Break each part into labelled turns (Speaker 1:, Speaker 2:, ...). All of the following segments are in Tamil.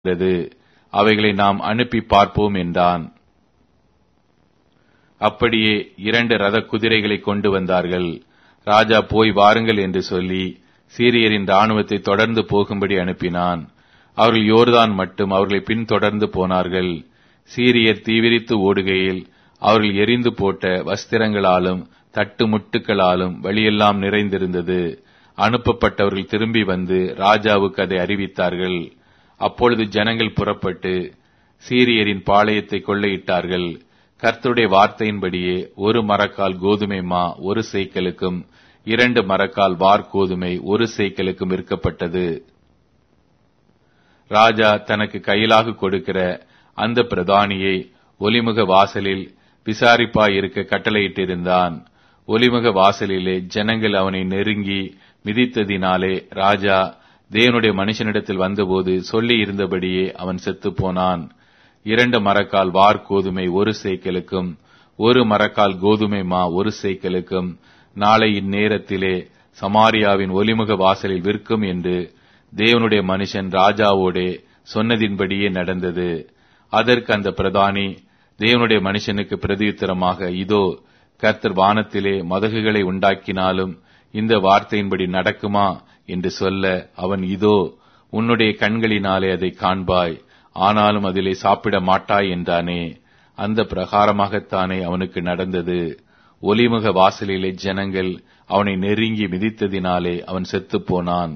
Speaker 1: இருக்கிறது அவைகளை நாம் அனுப்பி பார்ப்போம் என்றான் அப்படியே இரண்டு ரத குதிரைகளை கொண்டு வந்தார்கள் ராஜா போய் வாருங்கள் என்று சொல்லி சீரியரின் ராணுவத்தை தொடர்ந்து போகும்படி அனுப்பினான் அவர்கள் யோர்தான் மட்டும் அவர்களை பின்தொடர்ந்து போனார்கள் சீரியர் தீவிரித்து ஓடுகையில் அவர்கள் எரிந்து போட்ட வஸ்திரங்களாலும் தட்டு முட்டுகளாலும் வழியெல்லாம் நிறைந்திருந்தது அனுப்பப்பட்டவர்கள் திரும்பி வந்து ராஜாவுக்கு அதை அறிவித்தார்கள் அப்பொழுது ஜனங்கள் புறப்பட்டு சீரியரின் பாளையத்தை கொள்ளையிட்டார்கள் கர்த்தருடைய வார்த்தையின்படியே ஒரு மரக்கால் கோதுமை மா ஒரு சேக்கலுக்கும் இரண்டு மரக்கால் வார்கோதுமை ஒரு சேக்கலுக்கும் விற்கப்பட்டது ராஜா தனக்கு கையிலாக கொடுக்கிற அந்த பிரதானியை ஒலிமுக வாசலில் விசாரிப்பாயிருக்க கட்டளையிட்டிருந்தான் ஒலிமுக வாசலிலே ஜனங்கள் அவனை நெருங்கி மிதித்ததினாலே ராஜா தேவனுடைய மனுஷனிடத்தில் வந்தபோது சொல்லி இருந்தபடியே அவன் செத்துப் போனான் இரண்டு மரக்கால் வார்கோதுமை ஒரு சேக்கலுக்கும் ஒரு மரக்கால் கோதுமை மா ஒரு சேக்கலுக்கும் நாளை இந்நேரத்திலே சமாரியாவின் ஒலிமுக வாசலில் விற்கும் என்று தேவனுடைய மனுஷன் ராஜாவோடே சொன்னதின்படியே நடந்தது அதற்கு அந்த பிரதானி தேவனுடைய மனுஷனுக்கு பிரதியுத்தரமாக இதோ கர்த்தர் வானத்திலே மதகுகளை உண்டாக்கினாலும் இந்த வார்த்தையின்படி நடக்குமா என்று சொல்ல அவன் இதோ உன்னுடைய கண்களினாலே அதை காண்பாய் ஆனாலும் அதிலே சாப்பிட மாட்டாய் என்றானே அந்த பிரகாரமாகத்தானே அவனுக்கு நடந்தது ஒலிமுக வாசலிலே ஜனங்கள் அவனை நெருங்கி மிதித்ததினாலே அவன் செத்துப் போனான்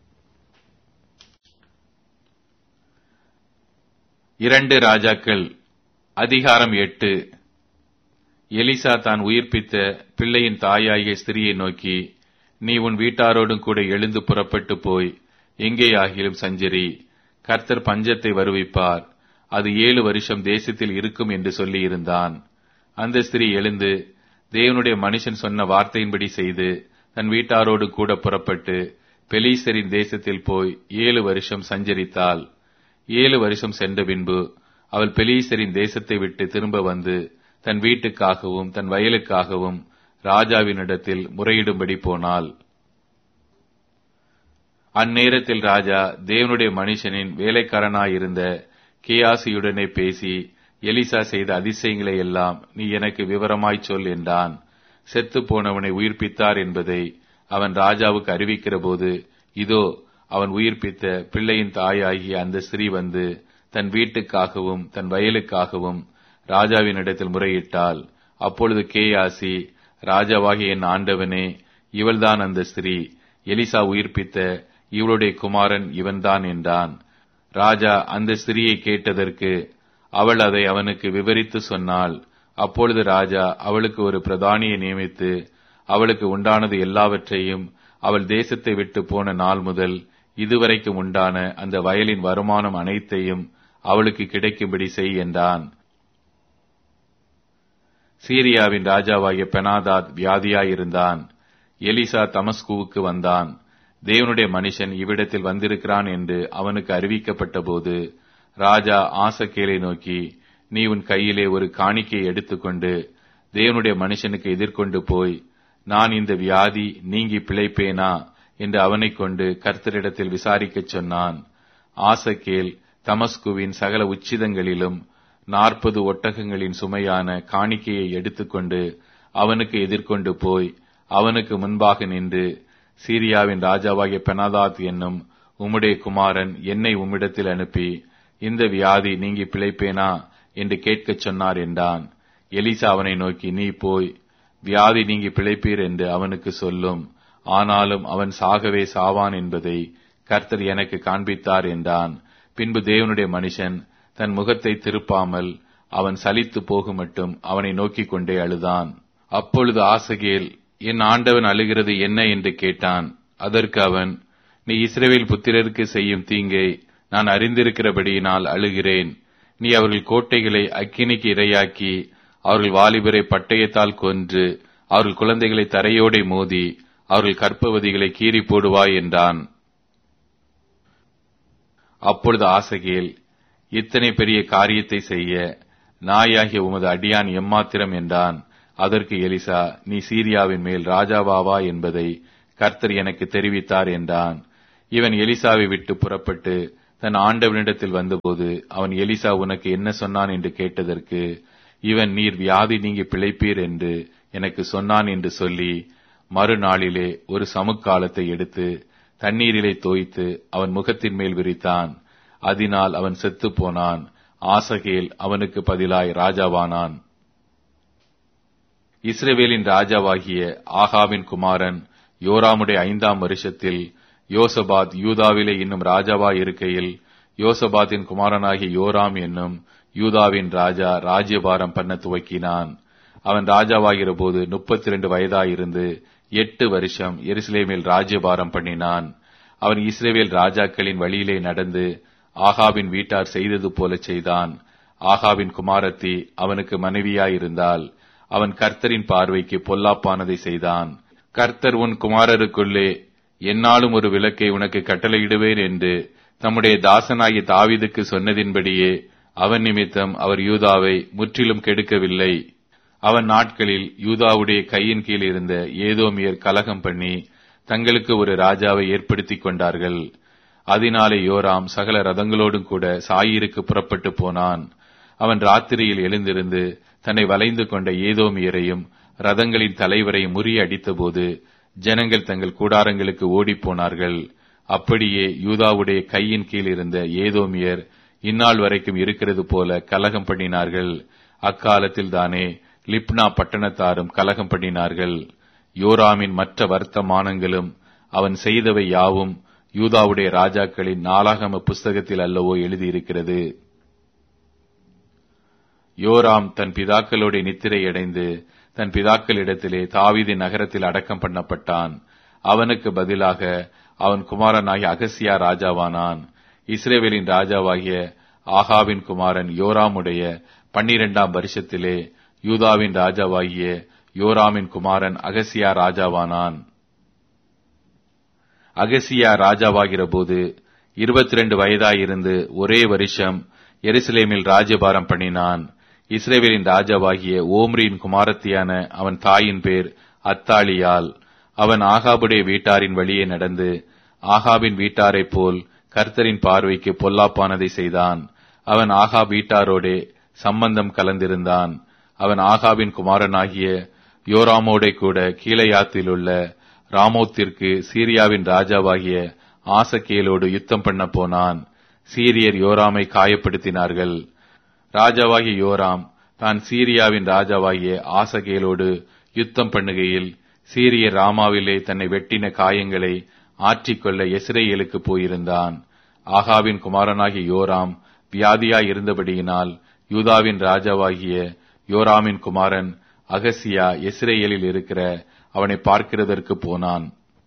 Speaker 1: இரண்டு ராஜாக்கள் அதிகாரம் எட்டு எலிசா தான் உயிர்ப்பித்த பிள்ளையின் தாயாகிய ஸ்திரியை நோக்கி நீ உன் வீட்டாரோடும் கூட எழுந்து புறப்பட்டு போய் எங்கேயாகிலும் சஞ்சரி கர்த்தர் பஞ்சத்தை வருவிப்பார் அது ஏழு வருஷம் தேசத்தில் இருக்கும் என்று சொல்லியிருந்தான் அந்த ஸ்திரீ எழுந்து தேவனுடைய மனுஷன் சொன்ன வார்த்தையின்படி செய்து தன் வீட்டாரோடு கூட புறப்பட்டு பெலீசரின் தேசத்தில் போய் ஏழு வருஷம் சஞ்சரித்தாள் ஏழு வருஷம் சென்ற பின்பு அவள் பெலீசரின் தேசத்தை விட்டு திரும்ப வந்து தன் வீட்டுக்காகவும் தன் வயலுக்காகவும் ராஜாவினிடத்தில் முறையிடும்படி போனாள் அந்நேரத்தில் ராஜா தேவனுடைய மனுஷனின் வேலைக்காரனாயிருந்த கேயாசியுடனே பேசி எலிசா செய்த அதிசயங்களை எல்லாம் நீ எனக்கு விவரமாய்ச் சொல் என்றான் செத்து போனவனை உயிர்ப்பித்தார் என்பதை அவன் ராஜாவுக்கு அறிவிக்கிற போது இதோ அவன் உயிர்ப்பித்த பிள்ளையின் தாயாகிய அந்த ஸ்திரீ வந்து தன் வீட்டுக்காகவும் தன் வயலுக்காகவும் ராஜாவினிடத்தில் முறையிட்டாள் அப்பொழுது கேயாசி ராஜாவாகிய என் ஆண்டவனே இவள்தான் அந்த ஸ்திரீ எலிசா உயிர்ப்பித்த இவளுடைய குமாரன் இவன்தான் என்றான் ராஜா அந்த ஸ்திரீயை கேட்டதற்கு அவள் அதை அவனுக்கு விவரித்து சொன்னாள் அப்பொழுது ராஜா அவளுக்கு ஒரு பிரதானியை நியமித்து அவளுக்கு உண்டானது எல்லாவற்றையும் அவள் தேசத்தை விட்டு போன நாள் முதல் இதுவரைக்கும் உண்டான அந்த வயலின் வருமானம் அனைத்தையும் அவளுக்கு கிடைக்கும்படி செய் என்றான் சீரியாவின் ராஜாவாகிய பெனாதாத் வியாதியாயிருந்தான் எலிசா தமஸ்குவுக்கு வந்தான் தேவனுடைய மனுஷன் இவ்விடத்தில் வந்திருக்கிறான் என்று அவனுக்கு அறிவிக்கப்பட்ட போது ராஜா ஆசக்கேலை நோக்கி நீ உன் கையிலே ஒரு காணிக்கையை எடுத்துக்கொண்டு தேவனுடைய மனுஷனுக்கு எதிர்கொண்டு போய் நான் இந்த வியாதி நீங்கி பிழைப்பேனா என்று அவனைக் கொண்டு கர்த்தரிடத்தில் விசாரிக்கச் சொன்னான் ஆசக்கேல் தமஸ்குவின் சகல உச்சிதங்களிலும் நாற்பது ஒட்டகங்களின் சுமையான காணிக்கையை எடுத்துக்கொண்டு அவனுக்கு எதிர்கொண்டு போய் அவனுக்கு முன்பாக நின்று சீரியாவின் ராஜாவாகிய பெனாதாத் என்னும் உம்முடைய குமாரன் என்னை உம்மிடத்தில் அனுப்பி இந்த வியாதி நீங்கி பிழைப்பேனா என்று கேட்கச் சொன்னார் என்றான் எலிசா அவனை நோக்கி நீ போய் வியாதி நீங்கி பிழைப்பீர் என்று அவனுக்கு சொல்லும் ஆனாலும் அவன் சாகவே சாவான் என்பதை கர்த்தர் எனக்கு காண்பித்தார் என்றான் பின்பு தேவனுடைய மனுஷன் தன் முகத்தை திருப்பாமல் அவன் சலித்து போகும் மட்டும் அவனை நோக்கிக் கொண்டே அழுதான் அப்பொழுது ஆசகேல் என் ஆண்டவன் அழுகிறது என்ன என்று கேட்டான் அதற்கு அவன் நீ இஸ்ரேவேல் புத்திரருக்கு செய்யும் தீங்கை நான் அறிந்திருக்கிறபடியினால் அழுகிறேன் நீ அவர்கள் கோட்டைகளை அக்கினிக்கு இரையாக்கி அவர்கள் வாலிபரை பட்டயத்தால் கொன்று அவர்கள் குழந்தைகளை தரையோடை மோதி அவர்கள் கற்பவதிகளை கீறி போடுவாய் என்றான் அப்பொழுது ஆசகேல் இத்தனை பெரிய காரியத்தை செய்ய நாயாகிய உமது அடியான் எம்மாத்திரம் என்றான் அதற்கு எலிசா நீ சீரியாவின் மேல் ராஜாவாவா என்பதை கர்த்தர் எனக்கு தெரிவித்தார் என்றான் இவன் எலிசாவை விட்டு புறப்பட்டு தன் ஆண்டவனிடத்தில் வந்தபோது அவன் எலிசா உனக்கு என்ன சொன்னான் என்று கேட்டதற்கு இவன் நீர் வியாதி நீங்கி பிழைப்பீர் என்று எனக்கு சொன்னான் என்று சொல்லி மறுநாளிலே ஒரு சமுக்காலத்தை எடுத்து தண்ணீரிலே தோய்த்து அவன் முகத்தின் மேல் விரித்தான் அதனால் அவன் செத்துப் போனான் ஆசகேல் அவனுக்கு பதிலாய் ராஜாவானான் இஸ்ரவேலின் ராஜாவாகிய ஆகாவின் குமாரன் யோராமுடைய ஐந்தாம் வருஷத்தில் யோசபாத் யூதாவிலே இன்னும் ராஜாவாய் இருக்கையில் யோசபாத்தின் குமாரனாகிய யோராம் என்னும் யூதாவின் ராஜா ராஜ்யபாரம் பண்ண துவக்கினான் அவன் ராஜாவாகிற போது முப்பத்தி இரண்டு வயதாயிருந்து எட்டு வருஷம் எருசலேமில் ராஜ்யபாரம் பண்ணினான் அவன் இஸ்ரேவேல் ராஜாக்களின் வழியிலே நடந்து ஆகாவின் வீட்டார் செய்தது போல செய்தான் ஆகாவின் குமாரத்தி அவனுக்கு மனைவியாயிருந்தால் அவன் கர்த்தரின் பார்வைக்கு பொல்லாப்பானதை செய்தான் கர்த்தர் உன் குமாரருக்குள்ளே என்னாலும் ஒரு விளக்கை உனக்கு கட்டளையிடுவேன் என்று தம்முடைய தாசனாகிய தாவீதுக்கு சொன்னதின்படியே அவன் நிமித்தம் அவர் யூதாவை முற்றிலும் கெடுக்கவில்லை அவன் நாட்களில் யூதாவுடைய கையின் கீழ் இருந்த ஏதோமியர் கலகம் பண்ணி தங்களுக்கு ஒரு ராஜாவை ஏற்படுத்திக் கொண்டார்கள் அதனாலே யோராம் சகல ரதங்களோடும் கூட சாயிருக்கு புறப்பட்டு போனான் அவன் ராத்திரியில் எழுந்திருந்து தன்னை வளைந்து கொண்ட ஏதோமியரையும் ரதங்களின் தலைவரையும் முறியடித்தபோது ஜனங்கள் தங்கள் கூடாரங்களுக்கு ஓடிப்போனார்கள் அப்படியே யூதாவுடைய கையின் கீழ் இருந்த ஏதோமியர் இந்நாள் வரைக்கும் இருக்கிறது போல கலகம் பண்ணினார்கள் அக்காலத்தில் தானே லிப்னா பட்டணத்தாரும் கலகம் பண்ணினார்கள் யோராமின் மற்ற வர்த்தமானங்களும் அவன் செய்தவை யாவும் யூதாவுடைய ராஜாக்களின் நாளாகம புஸ்தகத்தில் அல்லவோ எழுதியிருக்கிறது யோராம் தன் பிதாக்களோட நித்திரையடைந்து தன் பிதாக்களிடத்திலே தாவீதி நகரத்தில் அடக்கம் பண்ணப்பட்டான் அவனுக்கு பதிலாக அவன் குமாரனாகிய அகசியா ராஜாவானான் இஸ்ரேவேலின் ராஜாவாகிய ஆகாவின் குமாரன் யோராமுடைய பன்னிரெண்டாம் வருஷத்திலே யூதாவின் ராஜாவாகிய யோராமின் குமாரன் அகசியா ராஜாவானான் அகசியா ராஜாவாகிற போது இருபத்தி ரெண்டு வயதாயிருந்து ஒரே வருஷம் எருசலேமில் ராஜ்யபாரம் பண்ணினான் இஸ்ரேவேலின் ராஜாவாகிய ஓம்ரியின் குமாரத்தியான அவன் தாயின் பேர் அத்தாலியால் அவன் ஆகாபுடைய வீட்டாரின் வழியே நடந்து ஆகாபின் வீட்டாரைப் போல் கர்த்தரின் பார்வைக்கு பொல்லாப்பானதை செய்தான் அவன் ஆகா வீட்டாரோடே சம்பந்தம் கலந்திருந்தான் அவன் ஆகாபின் குமாரனாகிய யோராமோடே கூட கீழையாத்திலுள்ள ராமோத்திற்கு சீரியாவின் ராஜாவாகிய ஆசகேலோடு யுத்தம் பண்ண போனான் சீரியர் யோராமை காயப்படுத்தினார்கள் ராஜாவாகிய யோராம் தான் சீரியாவின் ராஜாவாகிய ஆசகேலோடு யுத்தம் பண்ணுகையில் சீரியர் ராமாவிலே தன்னை வெட்டின காயங்களை ஆற்றிக்கொள்ள எஸ்ரேலுக்கு போயிருந்தான் ஆகாவின் குமாரனாகிய யோராம் வியாதியாய் இருந்தபடியினால் யூதாவின் ராஜாவாகிய யோராமின் குமாரன் அகசியா எஸ்ரேலில் இருக்கிற அவனை பார்க்கிறதற்கு போனான்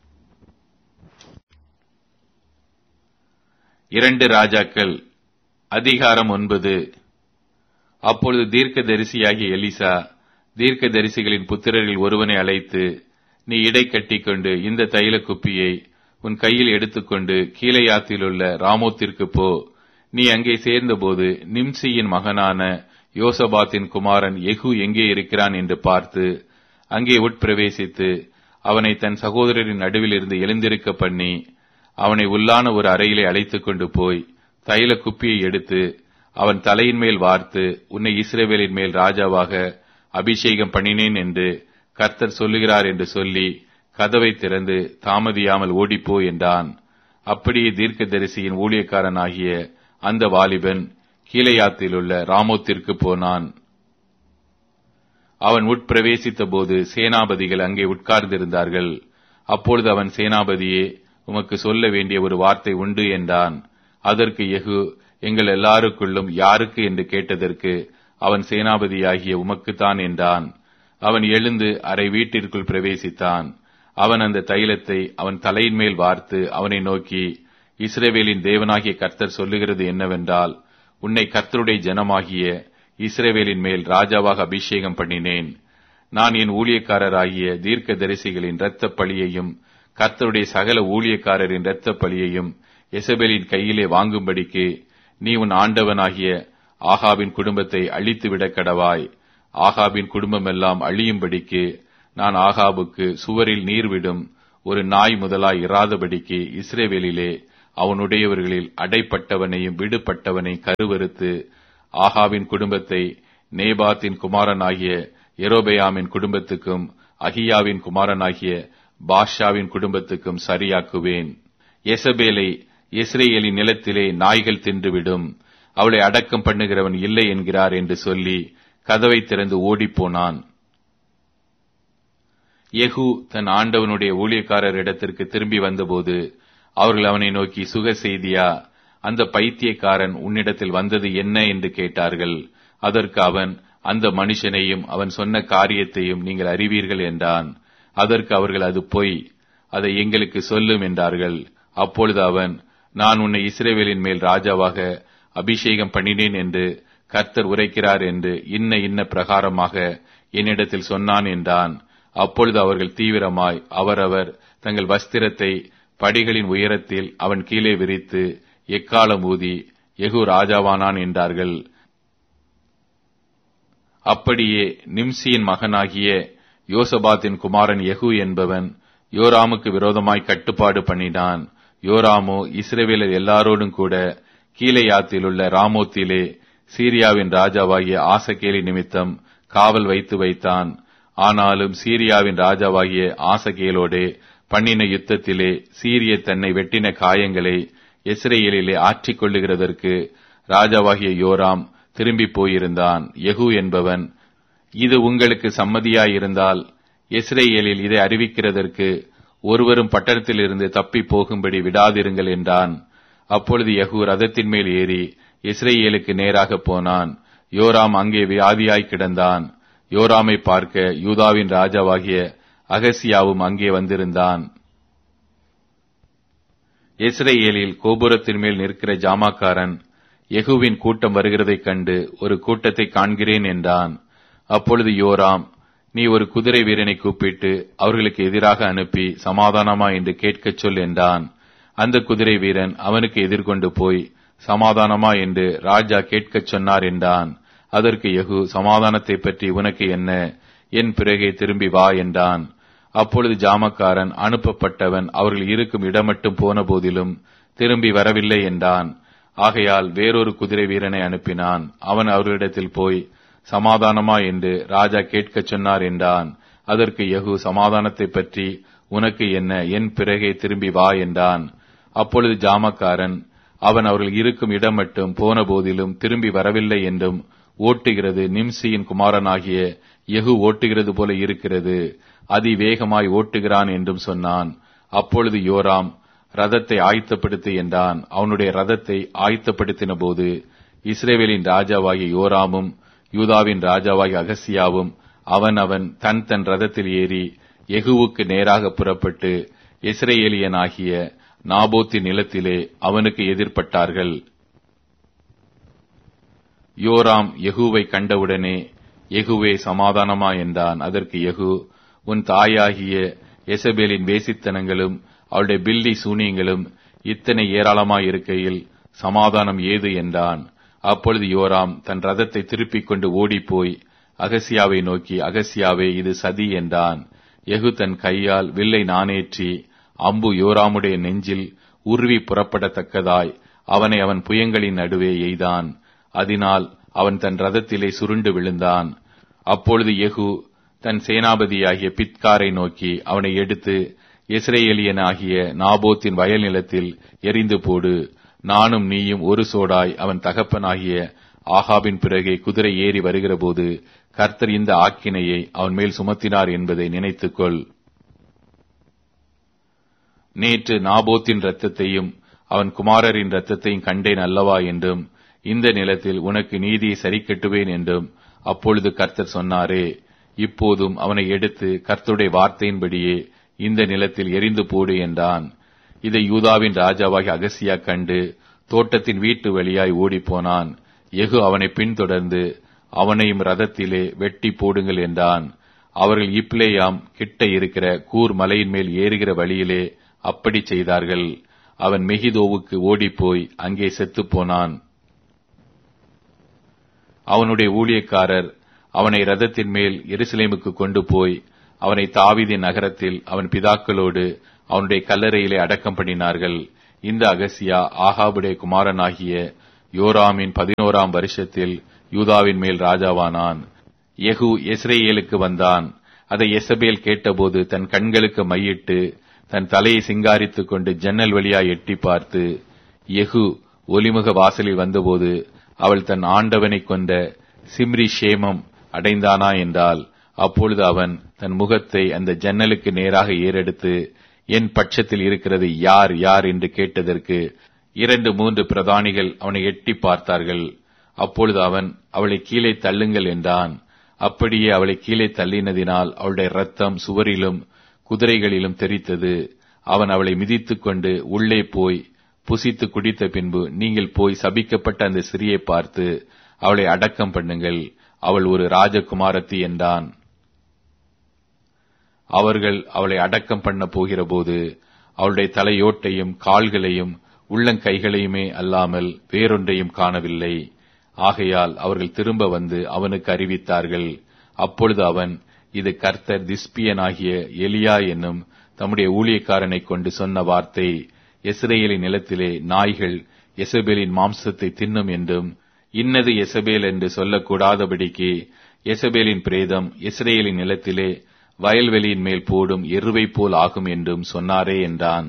Speaker 1: இரண்டு ராஜாக்கள் அதிகாரம் ஒன்பது அப்பொழுது தீர்க்க தரிசியாகிய எலிசா தீர்க்க தரிசிகளின் புத்திரரில் ஒருவனை அழைத்து நீ இடை கட்டிக்கொண்டு இந்த தைல குப்பியை உன் கையில் எடுத்துக்கொண்டு கீழையாத்திலுள்ள ராமோத்திற்கு போ நீ அங்கே சேர்ந்தபோது நிம்சியின் மகனான யோசபாத்தின் குமாரன் எகு எங்கே இருக்கிறான் என்று பார்த்து அங்கே உட்பிரவேசித்து அவனை தன் சகோதரரின் நடுவில் இருந்து எழுந்திருக்க பண்ணி அவனை உள்ளான ஒரு அறையிலே அழைத்துக் கொண்டு போய் தைல குப்பியை எடுத்து அவன் தலையின் மேல் வார்த்து உன்னை இஸ்ரேவேலின் மேல் ராஜாவாக அபிஷேகம் பண்ணினேன் என்று கர்த்தர் சொல்லுகிறார் என்று சொல்லி கதவை திறந்து தாமதியாமல் ஓடிப்போ என்றான் அப்படியே தீர்க்கதரிசியின் ஊழியக்காரனாகிய அந்த வாலிபன் கீழையாத்தில் உள்ள ராமோத்திற்கு போனான் அவன் உட்பிரவேசித்த போது சேனாபதிகள் அங்கே உட்கார்ந்திருந்தார்கள் அப்பொழுது அவன் சேனாபதியே உமக்கு சொல்ல வேண்டிய ஒரு வார்த்தை உண்டு என்றான் அதற்கு எகு எங்கள் எல்லாருக்குள்ளும் யாருக்கு என்று கேட்டதற்கு அவன் சேனாபதியாகிய உமக்குத்தான் என்றான் அவன் எழுந்து அரை வீட்டிற்குள் பிரவேசித்தான் அவன் அந்த தைலத்தை அவன் தலையின் மேல் வார்த்து அவனை நோக்கி இஸ்ரேவேலின் தேவனாகிய கர்த்தர் சொல்லுகிறது என்னவென்றால் உன்னை கர்த்தருடைய ஜனமாகிய இஸ்ரேவேலின் மேல் ராஜாவாக அபிஷேகம் பண்ணினேன் நான் என் ஊழியக்காரராகிய தீர்க்க தரிசிகளின் இரத்த பழியையும் கர்த்தருடைய சகல ஊழியக்காரரின் இரத்த பழியையும் எசபேலின் கையிலே வாங்கும்படிக்கு நீ உன் ஆண்டவனாகிய ஆகாபின் குடும்பத்தை அழித்துவிட கடவாய் ஆகாபின் குடும்பமெல்லாம் அழியும்படிக்கு நான் ஆகாபுக்கு சுவரில் நீர் விடும் ஒரு நாய் முதலாய் இராதபடிக்கு இஸ்ரேவேலிலே அவனுடையவர்களில் அடைப்பட்டவனையும் விடுபட்டவனை கருவறுத்து ஆகாவின் குடும்பத்தை நேபாத்தின் குமாரனாகிய எரோபெயாமின் குடும்பத்துக்கும் அகியாவின் குமாரனாகிய பாஷாவின் குடும்பத்துக்கும் சரியாக்குவேன் எசபேலை இஸ்ரேலின் நிலத்திலே நாய்கள் தின்றுவிடும் அவளை அடக்கம் பண்ணுகிறவன் இல்லை என்கிறார் என்று சொல்லி கதவை திறந்து ஓடிப்போனான் யெகூ தன் ஆண்டவனுடைய ஊழியக்காரர் இடத்திற்கு திரும்பி வந்தபோது அவர்கள் அவனை நோக்கி சுக செய்தியா அந்த பைத்தியக்காரன் உன்னிடத்தில் வந்தது என்ன என்று கேட்டார்கள் அதற்கு அவன் அந்த மனுஷனையும் அவன் சொன்ன காரியத்தையும் நீங்கள் அறிவீர்கள் என்றான் அதற்கு அவர்கள் அது பொய் அதை எங்களுக்கு சொல்லும் என்றார்கள் அப்பொழுது அவன் நான் உன்னை இஸ்ரேவேலின் மேல் ராஜாவாக அபிஷேகம் பண்ணினேன் என்று கர்த்தர் உரைக்கிறார் என்று இன்ன இன்ன பிரகாரமாக என்னிடத்தில் சொன்னான் என்றான் அப்பொழுது அவர்கள் தீவிரமாய் அவரவர் தங்கள் வஸ்திரத்தை படிகளின் உயரத்தில் அவன் கீழே விரித்து எக்காலம் ஊதி எகு ராஜாவானான் என்றார்கள் அப்படியே நிம்சியின் மகனாகிய யோசபாத்தின் குமாரன் யெகூ என்பவன் யோராமுக்கு விரோதமாய் கட்டுப்பாடு பண்ணினான் யோராமோ இஸ்ரேவேலர் எல்லாரோடும் கூட கீழையாத்தில் உள்ள ராமோத்திலே சீரியாவின் ராஜாவாகிய ஆசகேலி நிமித்தம் காவல் வைத்து வைத்தான் ஆனாலும் சீரியாவின் ராஜாவாகிய ஆசகேலோடே பண்ணின யுத்தத்திலே சீரிய தன்னை வெட்டின காயங்களை இஸ்ரேலிலே ஆற்றிக் கொள்ளுகிறதற்கு ராஜாவாகிய யோராம் திரும்பி போயிருந்தான் யெகூ என்பவன் இது உங்களுக்கு சம்மதியாயிருந்தால் இஸ்ரேலில் இதை அறிவிக்கிறதற்கு ஒருவரும் பட்டணத்திலிருந்து தப்பி போகும்படி விடாதிருங்கள் என்றான் அப்பொழுது யெகூ ரதத்தின் மேல் ஏறி இஸ்ரேலுக்கு நேராக போனான் யோராம் அங்கே வியாதியாய் கிடந்தான் யோராமை பார்க்க யூதாவின் ராஜாவாகிய அகசியாவும் அங்கே வந்திருந்தான் இஸ்ரேலில் கோபுரத்தின் மேல் நிற்கிற ஜாமாக்காரன் யெகூவின் கூட்டம் வருகிறதைக் கண்டு ஒரு கூட்டத்தை காண்கிறேன் என்றான் அப்பொழுது யோராம் நீ ஒரு குதிரை வீரனை கூப்பிட்டு அவர்களுக்கு எதிராக அனுப்பி சமாதானமா என்று கேட்கச் சொல் என்றான் அந்த குதிரை வீரன் அவனுக்கு எதிர்கொண்டு போய் சமாதானமா என்று ராஜா கேட்கச் சொன்னார் என்றான் அதற்கு யெகூ சமாதானத்தை பற்றி உனக்கு என்ன என் பிறகே திரும்பி வா என்றான் அப்பொழுது ஜாமக்காரன் அனுப்பப்பட்டவன் அவர்கள் இருக்கும் இடமட்டும் போன போதிலும் திரும்பி வரவில்லை என்றான் ஆகையால் வேறொரு குதிரை வீரனை அனுப்பினான் அவன் அவர்களிடத்தில் போய் சமாதானமா என்று ராஜா கேட்கச் சொன்னார் என்றான் அதற்கு யகு சமாதானத்தை பற்றி உனக்கு என்ன என் பிறகே திரும்பி வா என்றான் அப்பொழுது ஜாமக்காரன் அவன் அவர்கள் இருக்கும் இடம் மட்டும் போன போதிலும் திரும்பி வரவில்லை என்றும் ஓட்டுகிறது நிம்சியின் குமாரனாகிய யெகு ஓட்டுகிறது போல இருக்கிறது அதிவேகமாய் ஓட்டுகிறான் என்றும் சொன்னான் அப்பொழுது யோராம் ரதத்தை ஆயத்தப்படுத்து என்றான் அவனுடைய ரதத்தை ஆயத்தப்படுத்தின போது இஸ்ரேவேலின் ராஜாவாகிய யோராமும் யூதாவின் ராஜாவாகிய அகசியாவும் அவன் அவன் தன் தன் ரதத்தில் ஏறி எகுவுக்கு நேராக புறப்பட்டு இஸ்ரேலியனாகிய நாபோத்தின் நிலத்திலே அவனுக்கு எதிர்ப்பட்டார்கள் யோராம் யெகூவை கண்டவுடனே யெகூவே சமாதானமா என்றான் அதற்கு யெகூ உன் தாயாகிய எசபேலின் வேசித்தனங்களும் அவளுடைய பில்லி சூனியங்களும் இத்தனை ஏராளமாயிருக்கையில் சமாதானம் ஏது என்றான் அப்பொழுது யோராம் தன் ரதத்தை திருப்பிக் கொண்டு ஓடிப்போய் அகசியாவை நோக்கி அகசியாவே இது சதி என்றான் யெகூ தன் கையால் வில்லை நானேற்றி அம்பு யோராமுடைய நெஞ்சில் உருவி புறப்படத்தக்கதாய் அவனை அவன் புயங்களின் நடுவே எய்தான் அதனால் அவன் தன் ரதத்திலே சுருண்டு விழுந்தான் அப்பொழுது யெகூ தன் சேனாபதியாகிய பித்காரை நோக்கி அவனை எடுத்து இஸ்ரேலியனாகிய நாபோத்தின் வயல் நிலத்தில் எரிந்து போடு நானும் நீயும் ஒரு சோடாய் அவன் தகப்பனாகிய ஆகாபின் பிறகே குதிரை ஏறி வருகிறபோது கர்த்தர் இந்த ஆக்கினையை அவன் மேல் சுமத்தினார் என்பதை நினைத்துக்கொள் நேற்று நாபோத்தின் இரத்தத்தையும் அவன் குமாரரின் இரத்தத்தையும் கண்டேன் அல்லவா என்றும் இந்த நிலத்தில் உனக்கு நீதியை சரி கட்டுவேன் என்றும் அப்பொழுது கர்த்தர் சொன்னாரே இப்போதும் அவனை எடுத்து கர்த்தருடைய வார்த்தையின்படியே இந்த நிலத்தில் எரிந்து போடு என்றான் இதை யூதாவின் ராஜாவாகி அகசியா கண்டு தோட்டத்தின் வீட்டு வழியாய் ஓடிப்போனான் எகு அவனை பின்தொடர்ந்து அவனையும் ரதத்திலே வெட்டி போடுங்கள் என்றான் அவர்கள் இப்ளேயாம் கிட்ட இருக்கிற கூர் மலையின் மேல் ஏறுகிற வழியிலே அப்படி செய்தார்கள் அவன் மெகிதோவுக்கு ஓடிப்போய் அங்கே செத்துப் போனான் அவனுடைய ஊழியக்காரர் அவனை ரதத்தின் மேல் எருசலேமுக்கு கொண்டு போய் அவனை தாவீதின் நகரத்தில் அவன் பிதாக்களோடு அவனுடைய கல்லறையிலே அடக்கம் பண்ணினார்கள் இந்த அகசியா ஆகாபுடைய குமாரனாகிய யோராமின் பதினோராம் வருஷத்தில் யூதாவின் மேல் ராஜாவானான் யெகூ எஸ்ரேலுக்கு வந்தான் அதை எசபேல் கேட்டபோது தன் கண்களுக்கு மையிட்டு தன் தலையை சிங்காரித்துக் கொண்டு ஜன்னல் வழியாய் எட்டி பார்த்து யெகூ ஒலிமுக வாசலில் வந்தபோது அவள் தன் ஆண்டவனை கொண்ட சிம்ரி ஷேமம் அடைந்தானா என்றால் அப்பொழுது அவன் தன் முகத்தை அந்த ஜன்னலுக்கு நேராக ஏறெடுத்து என் பட்சத்தில் இருக்கிறது யார் யார் என்று கேட்டதற்கு இரண்டு மூன்று பிரதானிகள் அவனை எட்டி பார்த்தார்கள் அப்பொழுது அவன் அவளை கீழே தள்ளுங்கள் என்றான் அப்படியே அவளை கீழே தள்ளினதினால் அவளுடைய ரத்தம் சுவரிலும் குதிரைகளிலும் தெரித்தது அவன் அவளை மிதித்துக் கொண்டு உள்ளே போய் புசித்து குடித்த பின்பு நீங்கள் போய் சபிக்கப்பட்ட அந்த சிறியை பார்த்து அவளை அடக்கம் பண்ணுங்கள் அவள் ஒரு ராஜகுமாரத்தி என்றான் அவர்கள் அவளை அடக்கம் பண்ண போகிறபோது அவளுடைய தலையோட்டையும் கால்களையும் உள்ளங்கைகளையுமே அல்லாமல் வேறொன்றையும் காணவில்லை ஆகையால் அவர்கள் திரும்ப வந்து அவனுக்கு அறிவித்தார்கள் அப்பொழுது அவன் இது கர்த்தர் திஸ்பியனாகிய எலியா என்னும் தம்முடைய ஊழியக்காரனை கொண்டு சொன்ன வார்த்தை எஸ்ரேலின் நிலத்திலே நாய்கள் எசபேலின் மாம்சத்தை தின்னும் என்றும் இன்னது எசபேல் என்று சொல்லக்கூடாதபடிக்கு எசபேலின் பிரேதம் இஸ்ரேலின் நிலத்திலே வயல்வெளியின் மேல் போடும் எருவை போல் ஆகும் என்றும் சொன்னாரே என்றான்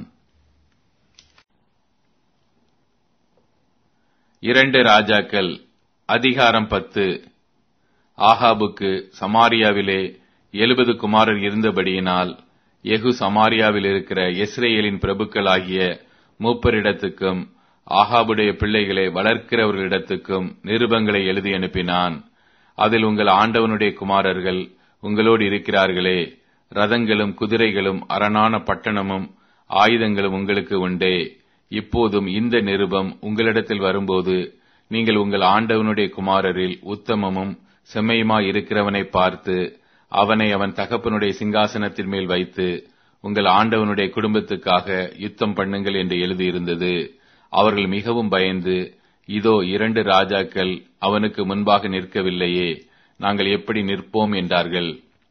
Speaker 1: இரண்டு ராஜாக்கள் அதிகாரம் பத்து ஆகாபுக்கு சமாரியாவிலே எழுபது குமாரர் இருந்தபடியினால் எகு சமாரியாவில் இருக்கிற இஸ்ரேலின் பிரபுக்களாகிய மூப்பரிடத்துக்கும் ஆகாபுடைய பிள்ளைகளை வளர்க்கிறவர்களிடத்துக்கும் நிருபங்களை எழுதி அனுப்பினான் அதில் உங்கள் ஆண்டவனுடைய குமாரர்கள் உங்களோடு இருக்கிறார்களே ரதங்களும் குதிரைகளும் அரணான பட்டணமும் ஆயுதங்களும் உங்களுக்கு உண்டே இப்போதும் இந்த நிருபம் உங்களிடத்தில் வரும்போது நீங்கள் உங்கள் ஆண்டவனுடைய குமாரரில் உத்தமமும் செம்மையுமாய் இருக்கிறவனை பார்த்து அவனை அவன் தகப்பனுடைய சிங்காசனத்தின் மேல் வைத்து உங்கள் ஆண்டவனுடைய குடும்பத்துக்காக யுத்தம் பண்ணுங்கள் என்று எழுதியிருந்தது அவர்கள் மிகவும் பயந்து இதோ இரண்டு ராஜாக்கள் அவனுக்கு முன்பாக நிற்கவில்லையே நாங்கள் எப்படி நிற்போம் என்றார்கள்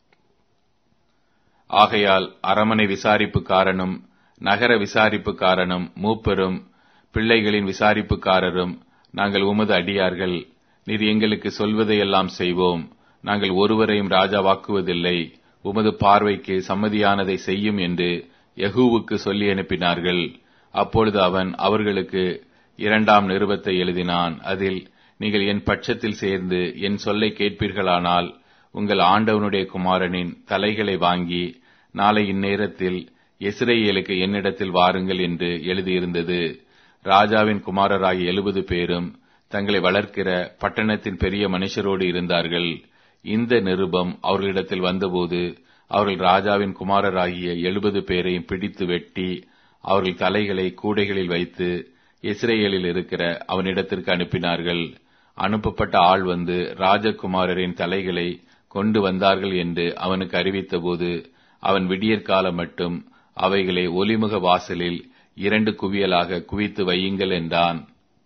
Speaker 1: ஆகையால் அரமனை விசாரிப்புக்காரனும் நகர விசாரிப்புக்காரனும் மூப்பரும் பிள்ளைகளின் விசாரிப்புக்காரரும் நாங்கள் உமது அடியார்கள் நீர் எங்களுக்கு சொல்வதையெல்லாம் செய்வோம் நாங்கள் ஒருவரையும் ராஜாவாக்குவதில்லை உமது பார்வைக்கு சம்மதியானதை செய்யும் என்று யகூவுக்கு சொல்லி அனுப்பினார்கள் அப்பொழுது அவன் அவர்களுக்கு இரண்டாம் நிருபத்தை எழுதினான் அதில் நீங்கள் என் பட்சத்தில் சேர்ந்து என் சொல்லை கேட்பீர்களானால் உங்கள் ஆண்டவனுடைய குமாரனின் தலைகளை வாங்கி நாளை இந்நேரத்தில் இஸ்ரேலுக்கு என்னிடத்தில் வாருங்கள் என்று எழுதியிருந்தது ராஜாவின் குமாரராகிய எழுபது பேரும் தங்களை வளர்க்கிற பட்டணத்தின் பெரிய மனுஷரோடு இருந்தார்கள் இந்த நிருபம் அவர்களிடத்தில் வந்தபோது அவர்கள் ராஜாவின் குமாரராகிய எழுபது பேரையும் பிடித்து வெட்டி அவர்கள் தலைகளை கூடைகளில் வைத்து இஸ்ரேலில் இருக்கிற அவனிடத்திற்கு அனுப்பினார்கள் அனுப்பப்பட்ட ஆள் வந்து ராஜகுமாரரின் தலைகளை கொண்டு வந்தார்கள் என்று அவனுக்கு அறிவித்தபோது அவன் விடியற்காலம் மட்டும் அவைகளை ஒலிமுக வாசலில் இரண்டு குவியலாக குவித்து வையுங்கள் என்றான்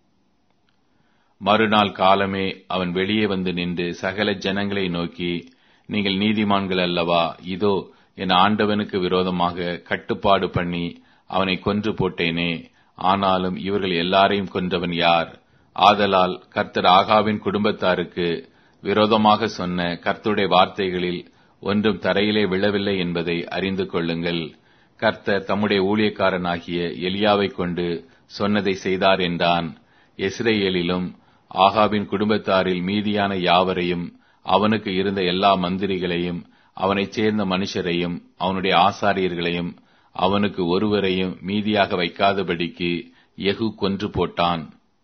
Speaker 1: மறுநாள் காலமே அவன் வெளியே வந்து நின்று சகல ஜனங்களை நோக்கி நீங்கள் நீதிமான்கள் அல்லவா இதோ என் ஆண்டவனுக்கு விரோதமாக கட்டுப்பாடு பண்ணி அவனை கொன்று போட்டேனே ஆனாலும் இவர்கள் எல்லாரையும் கொன்றவன் யார் ஆதலால் கர்த்தர் ஆகாவின் குடும்பத்தாருக்கு விரோதமாக சொன்ன கர்த்தருடைய வார்த்தைகளில் ஒன்றும் தரையிலே விழவில்லை என்பதை அறிந்து கொள்ளுங்கள் கர்த்தர் தம்முடைய ஊழியக்காரனாகிய எலியாவை கொண்டு சொன்னதை செய்தார் என்றான் எஸ்ரேலிலும் ஆகாவின் குடும்பத்தாரில் மீதியான யாவரையும் அவனுக்கு இருந்த எல்லா மந்திரிகளையும் அவனைச் சேர்ந்த மனுஷரையும் அவனுடைய ஆசாரியர்களையும் அவனுக்கு ஒருவரையும் மீதியாக வைக்காதபடிக்கு எகு கொன்று போட்டான்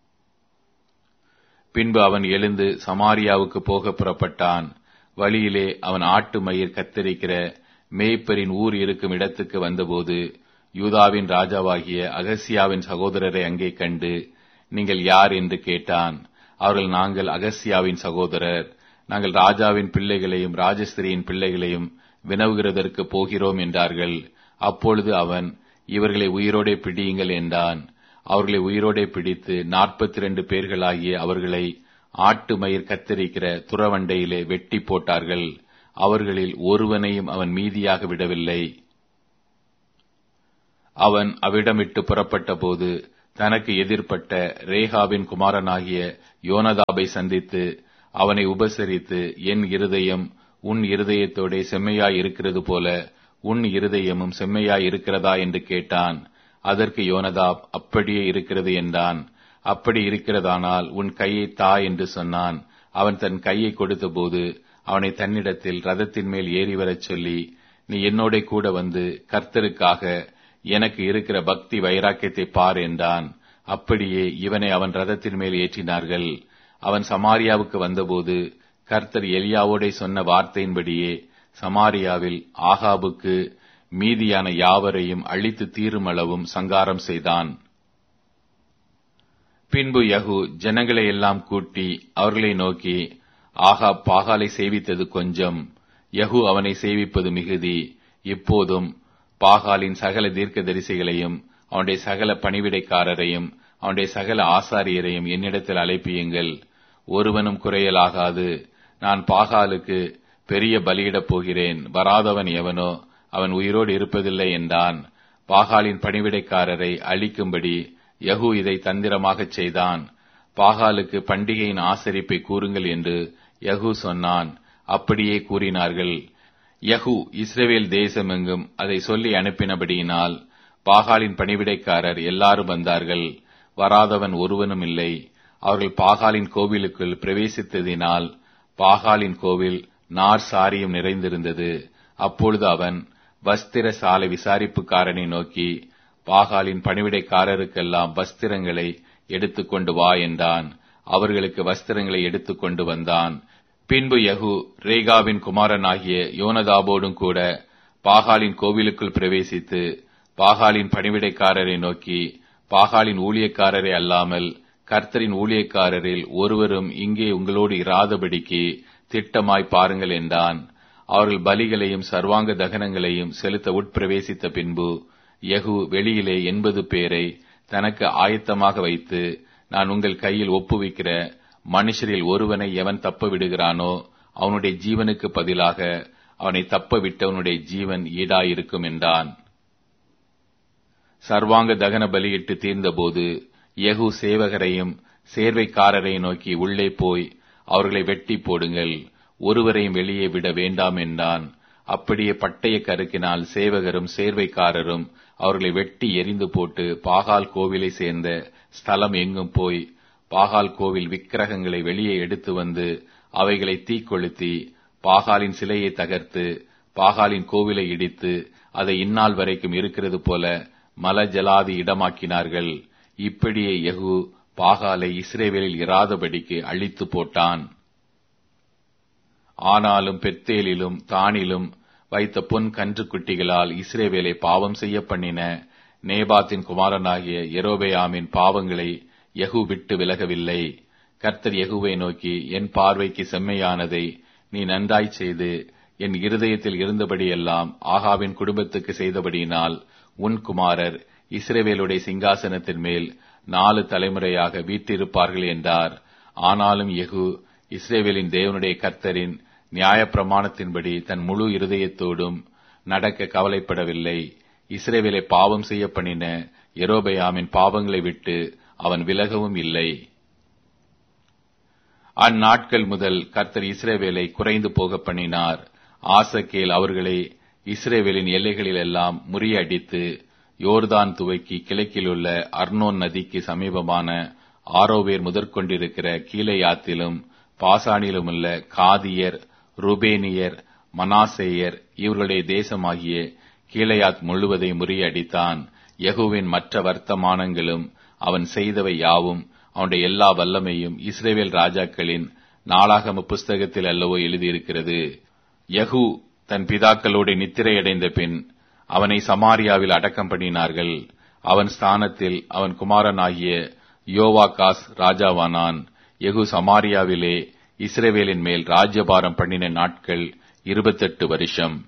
Speaker 1: பின்பு அவன் எழுந்து சமாரியாவுக்கு போக புறப்பட்டான் வழியிலே அவன் ஆட்டு மயிர் கத்தரிக்கிற மேய்ப்பரின் ஊர் இருக்கும் இடத்துக்கு வந்தபோது யூதாவின் ராஜாவாகிய அகசியாவின் சகோதரரை அங்கே கண்டு நீங்கள் யார் என்று கேட்டான் அவர்கள் நாங்கள் அகசியாவின் சகோதரர் நாங்கள் ராஜாவின் பிள்ளைகளையும் ராஜஸ்திரியின் பிள்ளைகளையும் வினவுகிறதற்கு போகிறோம் என்றார்கள் அப்பொழுது அவன் இவர்களை உயிரோடே பிடியுங்கள் என்றான் அவர்களை உயிரோடே பிடித்து நாற்பத்தி இரண்டு பேர்களாகிய அவர்களை ஆட்டு மயிர் கத்தரிக்கிற துறவண்டையிலே வெட்டி போட்டார்கள் அவர்களில் ஒருவனையும் அவன் மீதியாக விடவில்லை அவன் அவ்விடமிட்டு புறப்பட்ட போது தனக்கு எதிர்ப்பட்ட ரேகாவின் குமாரனாகிய யோனதாபை சந்தித்து அவனை உபசரித்து என் இருதயம் உன் இருதயத்தோடே செம்மையாய் இருக்கிறது போல உன் இருதயமும் செம்மையாய் இருக்கிறதா என்று கேட்டான் அதற்கு யோனதாப் அப்படியே இருக்கிறது என்றான் அப்படி இருக்கிறதானால் உன் கையை தா என்று சொன்னான் அவன் தன் கையை கொடுத்தபோது அவனை தன்னிடத்தில் ரதத்தின் மேல் ஏறி வரச் சொல்லி நீ என்னோட கூட வந்து கர்த்தருக்காக எனக்கு இருக்கிற பக்தி வைராக்கியத்தை பார் என்றான் அப்படியே இவனை அவன் ரதத்தின் மேல் ஏற்றினார்கள் அவன் சமாரியாவுக்கு வந்தபோது கர்த்தர் எலியாவோடே சொன்ன வார்த்தையின்படியே சமாரியாவில் ஆகாபுக்கு மீதியான யாவரையும் அழித்து தீருமளவும் சங்காரம் செய்தான் பின்பு யகு ஜனங்களை எல்லாம் கூட்டி அவர்களை நோக்கி ஆகா பாகாலை சேவித்தது கொஞ்சம் யகு அவனை சேவிப்பது மிகுதி இப்போதும் பாகாலின் சகல தீர்க்க தரிசிகளையும் அவனுடைய சகல பணிவிடைக்காரரையும் அவனுடைய சகல ஆசாரியரையும் என்னிடத்தில் அழைப்பியுங்கள் ஒருவனும் குறையலாகாது நான் பாகாலுக்கு பெரிய பலியிடப் போகிறேன் வராதவன் எவனோ அவன் உயிரோடு இருப்பதில்லை என்றான் பாகாலின் பணிவிடைக்காரரை அழிக்கும்படி யகு இதை தந்திரமாகச் செய்தான் பாகாலுக்கு பண்டிகையின் ஆசரிப்பை கூறுங்கள் என்று யகு சொன்னான் அப்படியே கூறினார்கள் யகு இஸ்ரேவேல் தேசமெங்கும் அதை சொல்லி அனுப்பினபடியினால் பாகாலின் பணிவிடைக்காரர் எல்லாரும் வந்தார்கள் வராதவன் ஒருவனும் இல்லை அவர்கள் பாகாலின் கோவிலுக்குள் பிரவேசித்ததினால் பாகாலின் கோவில் நார் சாரியும் நிறைந்திருந்தது அப்பொழுது அவன் வஸ்திர சாலை விசாரிப்புக்காரனை நோக்கி பாகாலின் பணிவிடைக்காரருக்கெல்லாம் வஸ்திரங்களை எடுத்துக்கொண்டு வா என்றான் அவர்களுக்கு வஸ்திரங்களை எடுத்துக்கொண்டு வந்தான் பின்பு யகு ரேகாவின் குமாரனாகிய யோனதாபோடும் கூட பாகாலின் கோவிலுக்குள் பிரவேசித்து பாகாலின் பணிவிடைக்காரரை நோக்கி பாகாலின் ஊழியக்காரரை அல்லாமல் கர்த்தரின் ஊழியக்காரரில் ஒருவரும் இங்கே உங்களோடு இராதபடிக்கு திட்டமாய் பாருங்கள் என்றான் அவர்கள் பலிகளையும் சர்வாங்க தகனங்களையும் செலுத்த உட்பிரவேசித்த பின்பு யகு வெளியிலே எண்பது பேரை தனக்கு ஆயத்தமாக வைத்து நான் உங்கள் கையில் ஒப்புவிக்கிற மனுஷரில் ஒருவனை எவன் தப்ப விடுகிறானோ அவனுடைய ஜீவனுக்கு பதிலாக அவனை தப்ப விட்டவனுடைய ஜீவன் ஈடாயிருக்கும் என்றான் சர்வாங்க தகன பலியிட்டு தீர்ந்தபோது யகு சேவகரையும் சேர்வைக்காரரை நோக்கி உள்ளே போய் அவர்களை வெட்டி போடுங்கள் ஒருவரையும் வெளியே விட வேண்டாம் என்றான் அப்படியே பட்டய கருக்கினால் சேவகரும் சேர்வைக்காரரும் அவர்களை வெட்டி எரிந்து போட்டு பாகால் கோவிலை சேர்ந்த ஸ்தலம் எங்கும் போய் பாகால் கோவில் விக்கிரகங்களை வெளியே எடுத்து வந்து அவைகளை தீக்கொளுத்தி பாகாலின் சிலையை தகர்த்து பாகாலின் கோவிலை இடித்து அதை இந்நாள் வரைக்கும் இருக்கிறது போல மல ஜலாதி இடமாக்கினார்கள் இப்படியே யகு பாகாலை இஸ்ரேவேலில் இராதபடிக்கு அழித்து போட்டான் ஆனாலும் பெத்தேலிலும் தானிலும் வைத்த பொன் கன்றுக்குட்டிகளால் இஸ்ரேவேலை பாவம் செய்ய பண்ணின நேபாத்தின் குமாரனாகிய எரோபேயாமின் பாவங்களை யகு விட்டு விலகவில்லை கர்த்தர் யகுவை நோக்கி என் பார்வைக்கு செம்மையானதை நீ நன்றாய் செய்து என் இருதயத்தில் இருந்தபடியெல்லாம் ஆகாவின் குடும்பத்துக்கு செய்தபடியினால் உன் குமாரர் இஸ்ரேவேலுடைய சிங்காசனத்தின் மேல் நாலு தலைமுறையாக வீட்டிருப்பார்கள் என்றார் ஆனாலும் யகு இஸ்ரேவேலின் தேவனுடைய கர்த்தரின் நியாயப்பிரமாணத்தின்படி தன் முழு இருதயத்தோடும் நடக்க கவலைப்படவில்லை இஸ்ரேவேலை பாவம் செய்ய பண்ணின எரோபயாமின் பாவங்களை விட்டு அவன் விலகவும் இல்லை அந்நாட்கள் முதல் கர்த்தர் இஸ்ரேவேலை குறைந்து போக பண்ணினார் ஆசக்கேல் அவர்களை இஸ்ரேவேலின் எல்லைகளில் எல்லாம் முறியடித்து யோர்தான் துவக்கி கிழக்கிலுள்ள அர்னோன் நதிக்கு சமீபமான ஆரோவேர் முதற்கொண்டிருக்கிற கீழையாத்திலும் பாசானிலுமுள்ள காதியர் ருபேனியர் மனாசேயர் இவர்களுடைய தேசமாகிய கீழையாத் முழுவதை முறியடித்தான் யகுவின் மற்ற வர்த்தமானங்களும் அவன் செய்தவை யாவும் அவனுடைய எல்லா வல்லமையும் இஸ்ரேவேல் ராஜாக்களின் நாளாகம புஸ்தகத்தில் அல்லவோ எழுதியிருக்கிறது யகு தன் பிதாக்களோடு நித்திரையடைந்த பின் அவனை சமாரியாவில் அடக்கம் பண்ணினார்கள் அவன் ஸ்தானத்தில் அவன் குமாரனாகிய யோவாகாஸ் ராஜாவானான் யகு சமாரியாவிலே இஸ்ரேவேலின் மேல் ராஜ்யபாரம் பண்ணின நாட்கள் இருபத்தெட்டு வருஷம்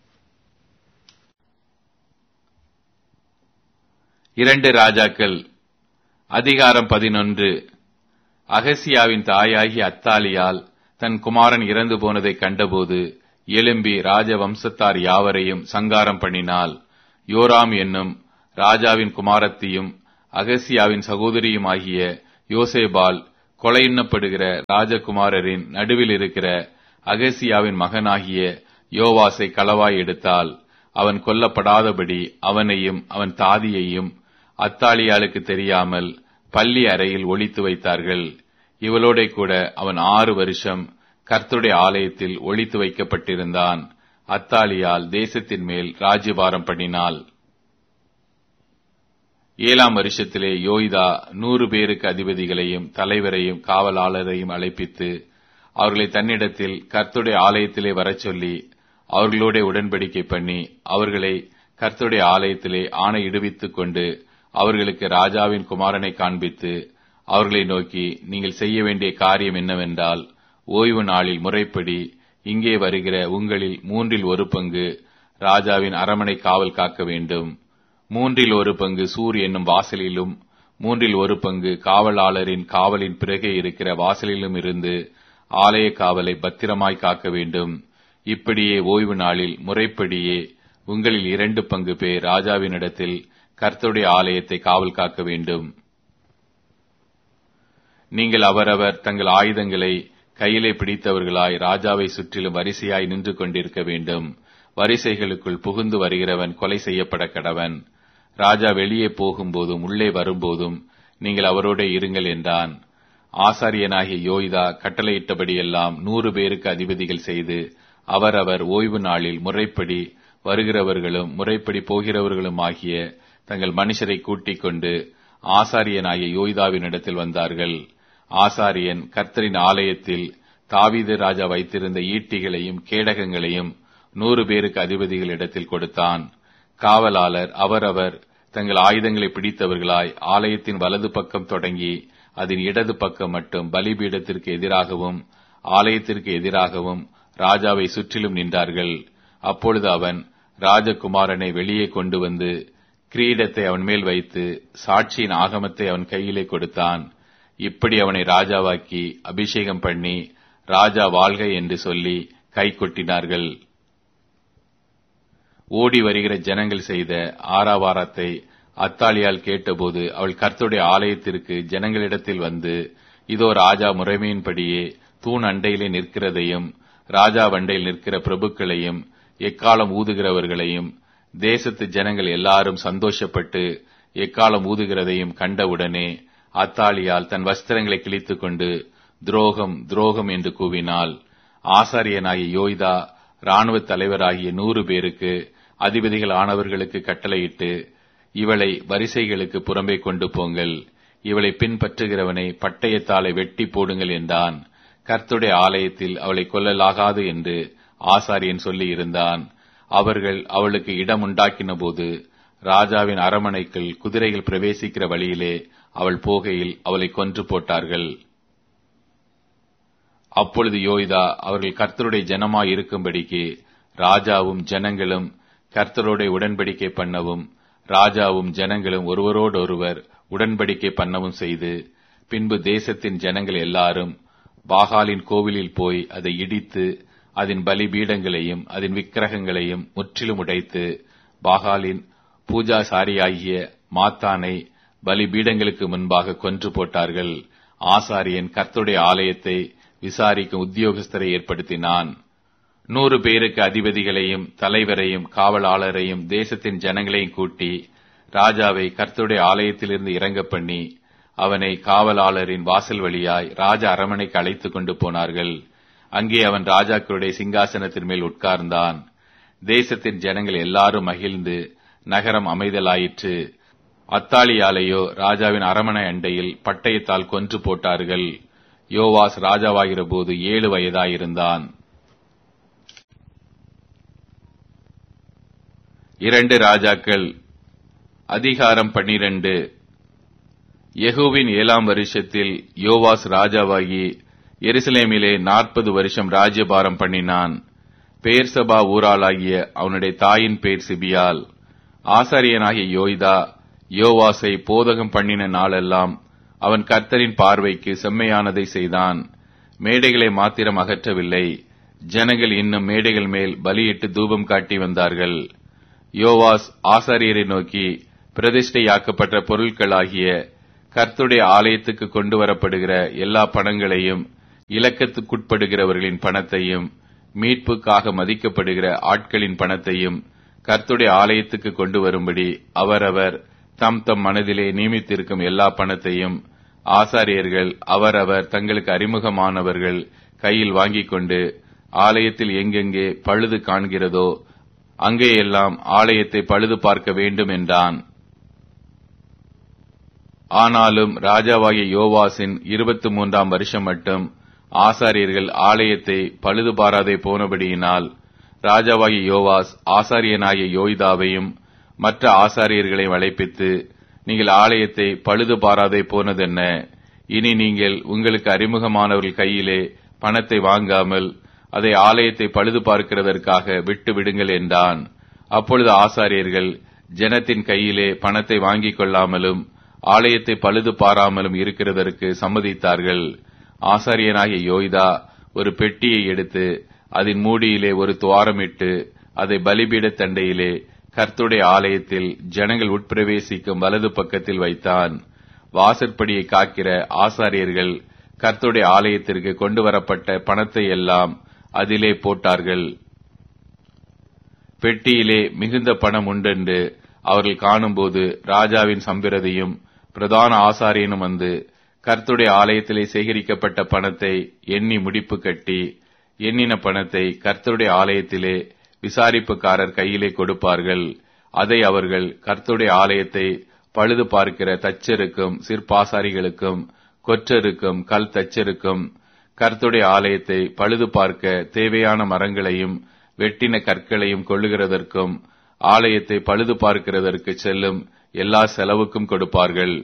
Speaker 1: இரண்டு ராஜாக்கள் அதிகாரம் பதினொன்று அகசியாவின் தாயாகி அத்தாலியால் தன் குமாரன் இறந்து போனதை கண்டபோது எழும்பி ராஜவம்சத்தார் யாவரையும் சங்காரம் பண்ணினாள் யோராம் என்னும் ராஜாவின் குமாரத்தியும் அகசியாவின் சகோதரியுமாகிய யோசேபால் கொலையின்னப்படுகிற ராஜகுமாரரின் நடுவில் இருக்கிற அகசியாவின் மகனாகிய யோவாசை களவாய் எடுத்தால் அவன் கொல்லப்படாதபடி அவனையும் அவன் தாதியையும் அத்தாலியாளுக்கு தெரியாமல் பள்ளி அறையில் ஒளித்து வைத்தார்கள் இவளோட கூட அவன் ஆறு வருஷம் கர்த்துடைய ஆலயத்தில் ஒளித்து வைக்கப்பட்டிருந்தான் அத்தாலியால் தேசத்தின் மேல் ராஜ்யபாரம் பண்ணினாள் ஏழாம் வருஷத்திலே யோய்தா நூறு பேருக்கு அதிபதிகளையும் தலைவரையும் காவலாளரையும் அழைப்பித்து அவர்களை தன்னிடத்தில் கர்த்துடைய ஆலயத்திலே வரச் சொல்லி அவர்களோட உடன்படிக்கை பண்ணி அவர்களை கர்த்துடைய ஆலயத்திலே ஆணையிடுவித்துக் கொண்டு அவர்களுக்கு ராஜாவின் குமாரனை காண்பித்து அவர்களை நோக்கி நீங்கள் செய்ய வேண்டிய காரியம் என்னவென்றால் ஓய்வு நாளில் முறைப்படி இங்கே வருகிற உங்களில் மூன்றில் ஒரு பங்கு ராஜாவின் அரமனை காவல் காக்க வேண்டும் மூன்றில் ஒரு பங்கு சூர் என்னும் வாசலிலும் மூன்றில் ஒரு பங்கு காவலாளரின் காவலின் பிறகே இருக்கிற வாசலிலும் இருந்து ஆலய காவலை பத்திரமாய் காக்க வேண்டும் இப்படியே ஓய்வு நாளில் முறைப்படியே உங்களில் இரண்டு பங்கு பேர் ராஜாவினிடத்தில் கர்த்தருடைய ஆலயத்தை காவல் காக்க வேண்டும் நீங்கள் அவரவர் தங்கள் ஆயுதங்களை கையிலே பிடித்தவர்களாய் ராஜாவை சுற்றிலும் வரிசையாய் நின்று கொண்டிருக்க வேண்டும் வரிசைகளுக்குள் புகுந்து வருகிறவன் கொலை செய்யப்பட கடவன் ராஜா வெளியே போகும்போதும் உள்ளே வரும்போதும் நீங்கள் அவரோட இருங்கள் என்றான் ஆசாரியனாகிய யோய்தா கட்டளையிட்டபடியெல்லாம் நூறு பேருக்கு அதிபதிகள் செய்து அவரவர் ஓய்வு நாளில் முறைப்படி வருகிறவர்களும் முறைப்படி போகிறவர்களும் ஆகிய தங்கள் மனுஷரை கூட்டிக் கொண்டு ஆசாரியனாகிய யோய்தாவினிடத்தில் வந்தார்கள் ஆசாரியன் கர்த்தரின் ஆலயத்தில் தாவீது ராஜா வைத்திருந்த ஈட்டிகளையும் கேடகங்களையும் நூறு பேருக்கு அதிபதிகளிடத்தில் கொடுத்தான் காவலாளர் அவரவர் தங்கள் ஆயுதங்களை பிடித்தவர்களாய் ஆலயத்தின் வலது பக்கம் தொடங்கி அதன் இடது பக்கம் மட்டும் பலிபீடத்திற்கு எதிராகவும் ஆலயத்திற்கு எதிராகவும் ராஜாவை சுற்றிலும் நின்றார்கள் அப்பொழுது அவன் ராஜகுமாரனை வெளியே கொண்டு வந்து கிரீடத்தை அவன் மேல் வைத்து சாட்சியின் ஆகமத்தை அவன் கையிலே கொடுத்தான் இப்படி அவனை ராஜாவாக்கி அபிஷேகம் பண்ணி ராஜா வாழ்க என்று சொல்லி கை கொட்டினார்கள் ஓடி வருகிற ஜனங்கள் செய்த ஆராவாரத்தை அத்தாலியால் கேட்டபோது அவள் கர்த்துடைய ஆலயத்திற்கு ஜனங்களிடத்தில் வந்து இதோ ராஜா முறைமையின்படியே தூண் அண்டையிலே நிற்கிறதையும் ராஜா வண்டையில் நிற்கிற பிரபுக்களையும் எக்காலம் ஊதுகிறவர்களையும் தேசத்து ஜனங்கள் எல்லாரும் சந்தோஷப்பட்டு எக்காலம் ஊதுகிறதையும் கண்டவுடனே அத்தாலியால் தன் வஸ்திரங்களை கிழித்துக் கொண்டு துரோகம் துரோகம் என்று கூவினாள் ஆசாரியனாகிய யோய்தா ராணுவ தலைவராகிய நூறு பேருக்கு அதிபதிகள் ஆனவர்களுக்கு கட்டளையிட்டு இவளை வரிசைகளுக்கு புறம்பே கொண்டு போங்கள் இவளை பின்பற்றுகிறவனை பட்டயத்தாலை வெட்டி போடுங்கள் என்றான் கர்த்துடைய ஆலயத்தில் அவளை கொல்லலாகாது என்று ஆசாரியன் சொல்லி இருந்தான் அவர்கள் அவளுக்கு இடம் உண்டாக்கின போது ராஜாவின் அரமனைக்குள் குதிரைகள் பிரவேசிக்கிற வழியிலே அவள் போகையில் அவளை கொன்று போட்டார்கள் அப்பொழுது யோய்தா அவர்கள் கர்த்தருடைய ஜனமாய் இருக்கும்படிக்கு ராஜாவும் ஜனங்களும் கர்த்தரோட உடன்படிக்கை பண்ணவும் ராஜாவும் ஜனங்களும் ஒருவரோடொருவர் உடன்படிக்கை பண்ணவும் செய்து பின்பு தேசத்தின் ஜனங்கள் எல்லாரும் பாகாலின் கோவிலில் போய் அதை இடித்து அதன் பலிபீடங்களையும் அதன் விக்கிரகங்களையும் முற்றிலும் உடைத்து பாகாலின் பூஜாசாரியாகிய மாத்தானை பலிபீடங்களுக்கு முன்பாக கொன்று போட்டார்கள் ஆசாரியன் கர்த்தருடைய ஆலயத்தை விசாரிக்கும் உத்தியோகஸ்தரை ஏற்படுத்தினான் நூறு பேருக்கு அதிபதிகளையும் தலைவரையும் காவலாளரையும் தேசத்தின் ஜனங்களையும் கூட்டி ராஜாவை கர்த்தருடைய ஆலயத்திலிருந்து இறங்க பண்ணி அவனை காவலாளரின் வாசல் வழியாய் ராஜ அரமனைக்கு அழைத்துக் கொண்டு போனார்கள் அங்கே அவன் ராஜாக்களுடைய சிங்காசனத்தின் மேல் உட்கார்ந்தான் தேசத்தின் ஜனங்கள் எல்லாரும் மகிழ்ந்து நகரம் அமைதலாயிற்று அத்தாலியாலையோ ராஜாவின் அரமனை அண்டையில் பட்டயத்தால் கொன்று போட்டார்கள் யோவாஸ் ராஜாவாகிற போது ஏழு வயதாயிருந்தான் இரண்டு ராஜாக்கள் அதிகாரம் பன்னிரண்டு யெகூவின் ஏழாம் வருஷத்தில் யோவாஸ் ராஜாவாகி எருசலேமிலே நாற்பது வருஷம் ராஜ்யபாரம் பண்ணினான் பேர்சபா ஊராளாகிய அவனுடைய தாயின் பேர் சிபியால் ஆசாரியனாகிய யோய்தா யோவாசை போதகம் பண்ணின நாளெல்லாம் அவன் கர்த்தரின் பார்வைக்கு செம்மையானதை செய்தான் மேடைகளை மாத்திரம் அகற்றவில்லை ஜனங்கள் இன்னும் மேடைகள் மேல் பலியிட்டு தூபம் காட்டி வந்தார்கள் யோவாஸ் ஆசாரியரை நோக்கி பிரதிஷ்டையாக்கப்பட்ட பொருட்களாகிய கர்த்துடைய ஆலயத்துக்கு கொண்டு வரப்படுகிற எல்லா பணங்களையும் இலக்கத்துக்குட்படுகிறவர்களின் பணத்தையும் மீட்புக்காக மதிக்கப்படுகிற ஆட்களின் பணத்தையும் கர்த்துடைய ஆலயத்துக்கு கொண்டு வரும்படி அவரவர் தம் தம் மனதிலே நியமித்திருக்கும் எல்லா பணத்தையும் ஆசாரியர்கள் அவரவர் தங்களுக்கு அறிமுகமானவர்கள் கையில் வாங்கிக் கொண்டு ஆலயத்தில் எங்கெங்கே பழுது காண்கிறதோ அங்கேயெல்லாம் ஆலயத்தை பழுது பார்க்க வேண்டும் என்றான் ஆனாலும் ராஜாவாகிய யோவாசின் இருபத்தி மூன்றாம் வருஷம் மட்டும் ஆசாரியர்கள் ஆலயத்தை பழுது பாராதே போனபடியினால் ராஜாவாகிய யோவாஸ் ஆசாரியனாகிய யோய்தாவையும் மற்ற ஆசாரியர்களை அழைப்பித்து நீங்கள் ஆலயத்தை பழுது பாராதே போனதென்ன இனி நீங்கள் உங்களுக்கு அறிமுகமானவர்கள் கையிலே பணத்தை வாங்காமல் அதை ஆலயத்தை பழுது பார்க்கிறதற்காக விட்டு விடுங்கள் என்றான் அப்பொழுது ஆசாரியர்கள் ஜனத்தின் கையிலே பணத்தை வாங்கிக் கொள்ளாமலும் ஆலயத்தை பழுது பாராமலும் இருக்கிறதற்கு சம்மதித்தார்கள் ஆசாரியனாகிய யோய்தா ஒரு பெட்டியை எடுத்து அதன் மூடியிலே ஒரு துவாரமிட்டு அதை பலிபீட தண்டையிலே கர்த்துடைய ஆலயத்தில் ஜனங்கள் உட்பிரவேசிக்கும் வலது பக்கத்தில் வைத்தான் வாசற்படியை காக்கிற ஆசாரியர்கள் கர்த்துடைய ஆலயத்திற்கு கொண்டு வரப்பட்ட பணத்தை எல்லாம் அதிலே போட்டார்கள் பெட்டியிலே மிகுந்த பணம் உண்டென்று அவர்கள் காணும்போது ராஜாவின் சம்பிரதியும் பிரதான ஆசாரியனும் வந்து கர்த்துடைய ஆலயத்திலே சேகரிக்கப்பட்ட பணத்தை எண்ணி முடிப்பு கட்டி எண்ணின பணத்தை கர்த்தருடைய ஆலயத்திலே விசாரிப்புக்காரர் கையிலே கொடுப்பார்கள் அதை அவர்கள் கர்த்தருடைய ஆலயத்தை பழுது பார்க்கிற தச்சருக்கும் சிற்பாசாரிகளுக்கும் கொற்றருக்கும் கல் தச்சருக்கும் கர்த்துடைய ஆலயத்தை பழுது பார்க்க தேவையான மரங்களையும் வெட்டின கற்களையும் கொள்ளுகிறதற்கும் ஆலயத்தை பழுது பார்க்கிறதற்கு செல்லும் எல்லா செலவுக்கும் கொடுப்பார்கள்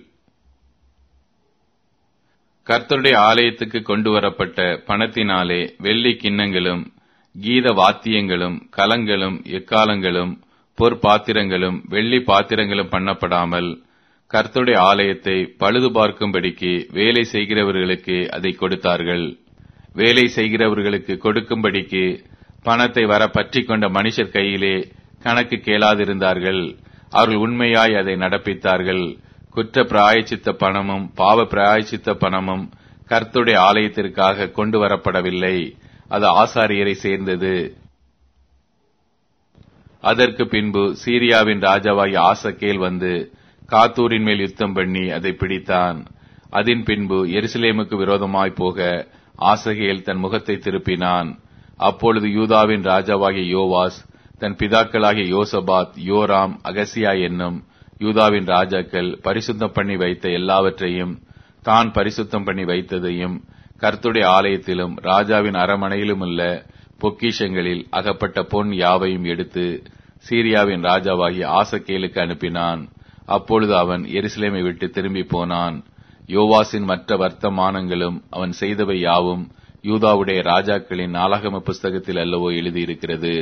Speaker 1: கர்த்தருடைய ஆலயத்துக்கு கொண்டு வரப்பட்ட பணத்தினாலே வெள்ளி கிண்ணங்களும் கீத வாத்தியங்களும் கலங்களும் எக்காலங்களும் பொற்பாத்திரங்களும் வெள்ளி பாத்திரங்களும் பண்ணப்படாமல் கர்த்தருடைய ஆலயத்தை பழுது பார்க்கும்படிக்கு வேலை செய்கிறவர்களுக்கு அதை கொடுத்தார்கள் வேலை செய்கிறவர்களுக்கு கொடுக்கும்படிக்கு பணத்தை வர பற்றி கொண்ட மனுஷர் கையிலே கணக்கு கேளாதிருந்தார்கள் அவர்கள் உண்மையாய் அதை நடப்பித்தார்கள் குற்ற பிராயச்சித்த பணமும் பாவ பிராயச்சித்த பணமும் கர்த்துடைய ஆலயத்திற்காக கொண்டு வரப்படவில்லை அது ஆசாரியரை சேர்ந்தது அதற்கு பின்பு சீரியாவின் ராஜாவாகி ஆசக்கேல் வந்து காத்தூரின் மேல் யுத்தம் பண்ணி அதை பிடித்தான் அதன் பின்பு எருசலேமுக்கு விரோதமாய் போக ஆசகேல் தன் முகத்தை திருப்பினான் அப்பொழுது யூதாவின் ராஜாவாகிய யோவாஸ் தன் பிதாக்களாகிய யோசபாத் யோராம் அகசியா என்னும் யூதாவின் ராஜாக்கள் பரிசுத்தம் பண்ணி வைத்த எல்லாவற்றையும் தான் பரிசுத்தம் பண்ணி வைத்ததையும் கர்த்துடைய ஆலயத்திலும் ராஜாவின் அரமனையிலும் உள்ள பொக்கிஷங்களில் அகப்பட்ட பொன் யாவையும் எடுத்து சீரியாவின் ராஜாவாகிய ஆசக்கேலுக்கு அனுப்பினான் அப்பொழுது அவன் எருசலேமை விட்டு திரும்பி போனான் யோவாசின் மற்ற வர்த்தமானங்களும் அவன் செய்தவை யாவும் யூதாவுடைய ராஜாக்களின் நாளாகம புஸ்தகத்தில் அல்லவோ எழுதியிருக்கிறது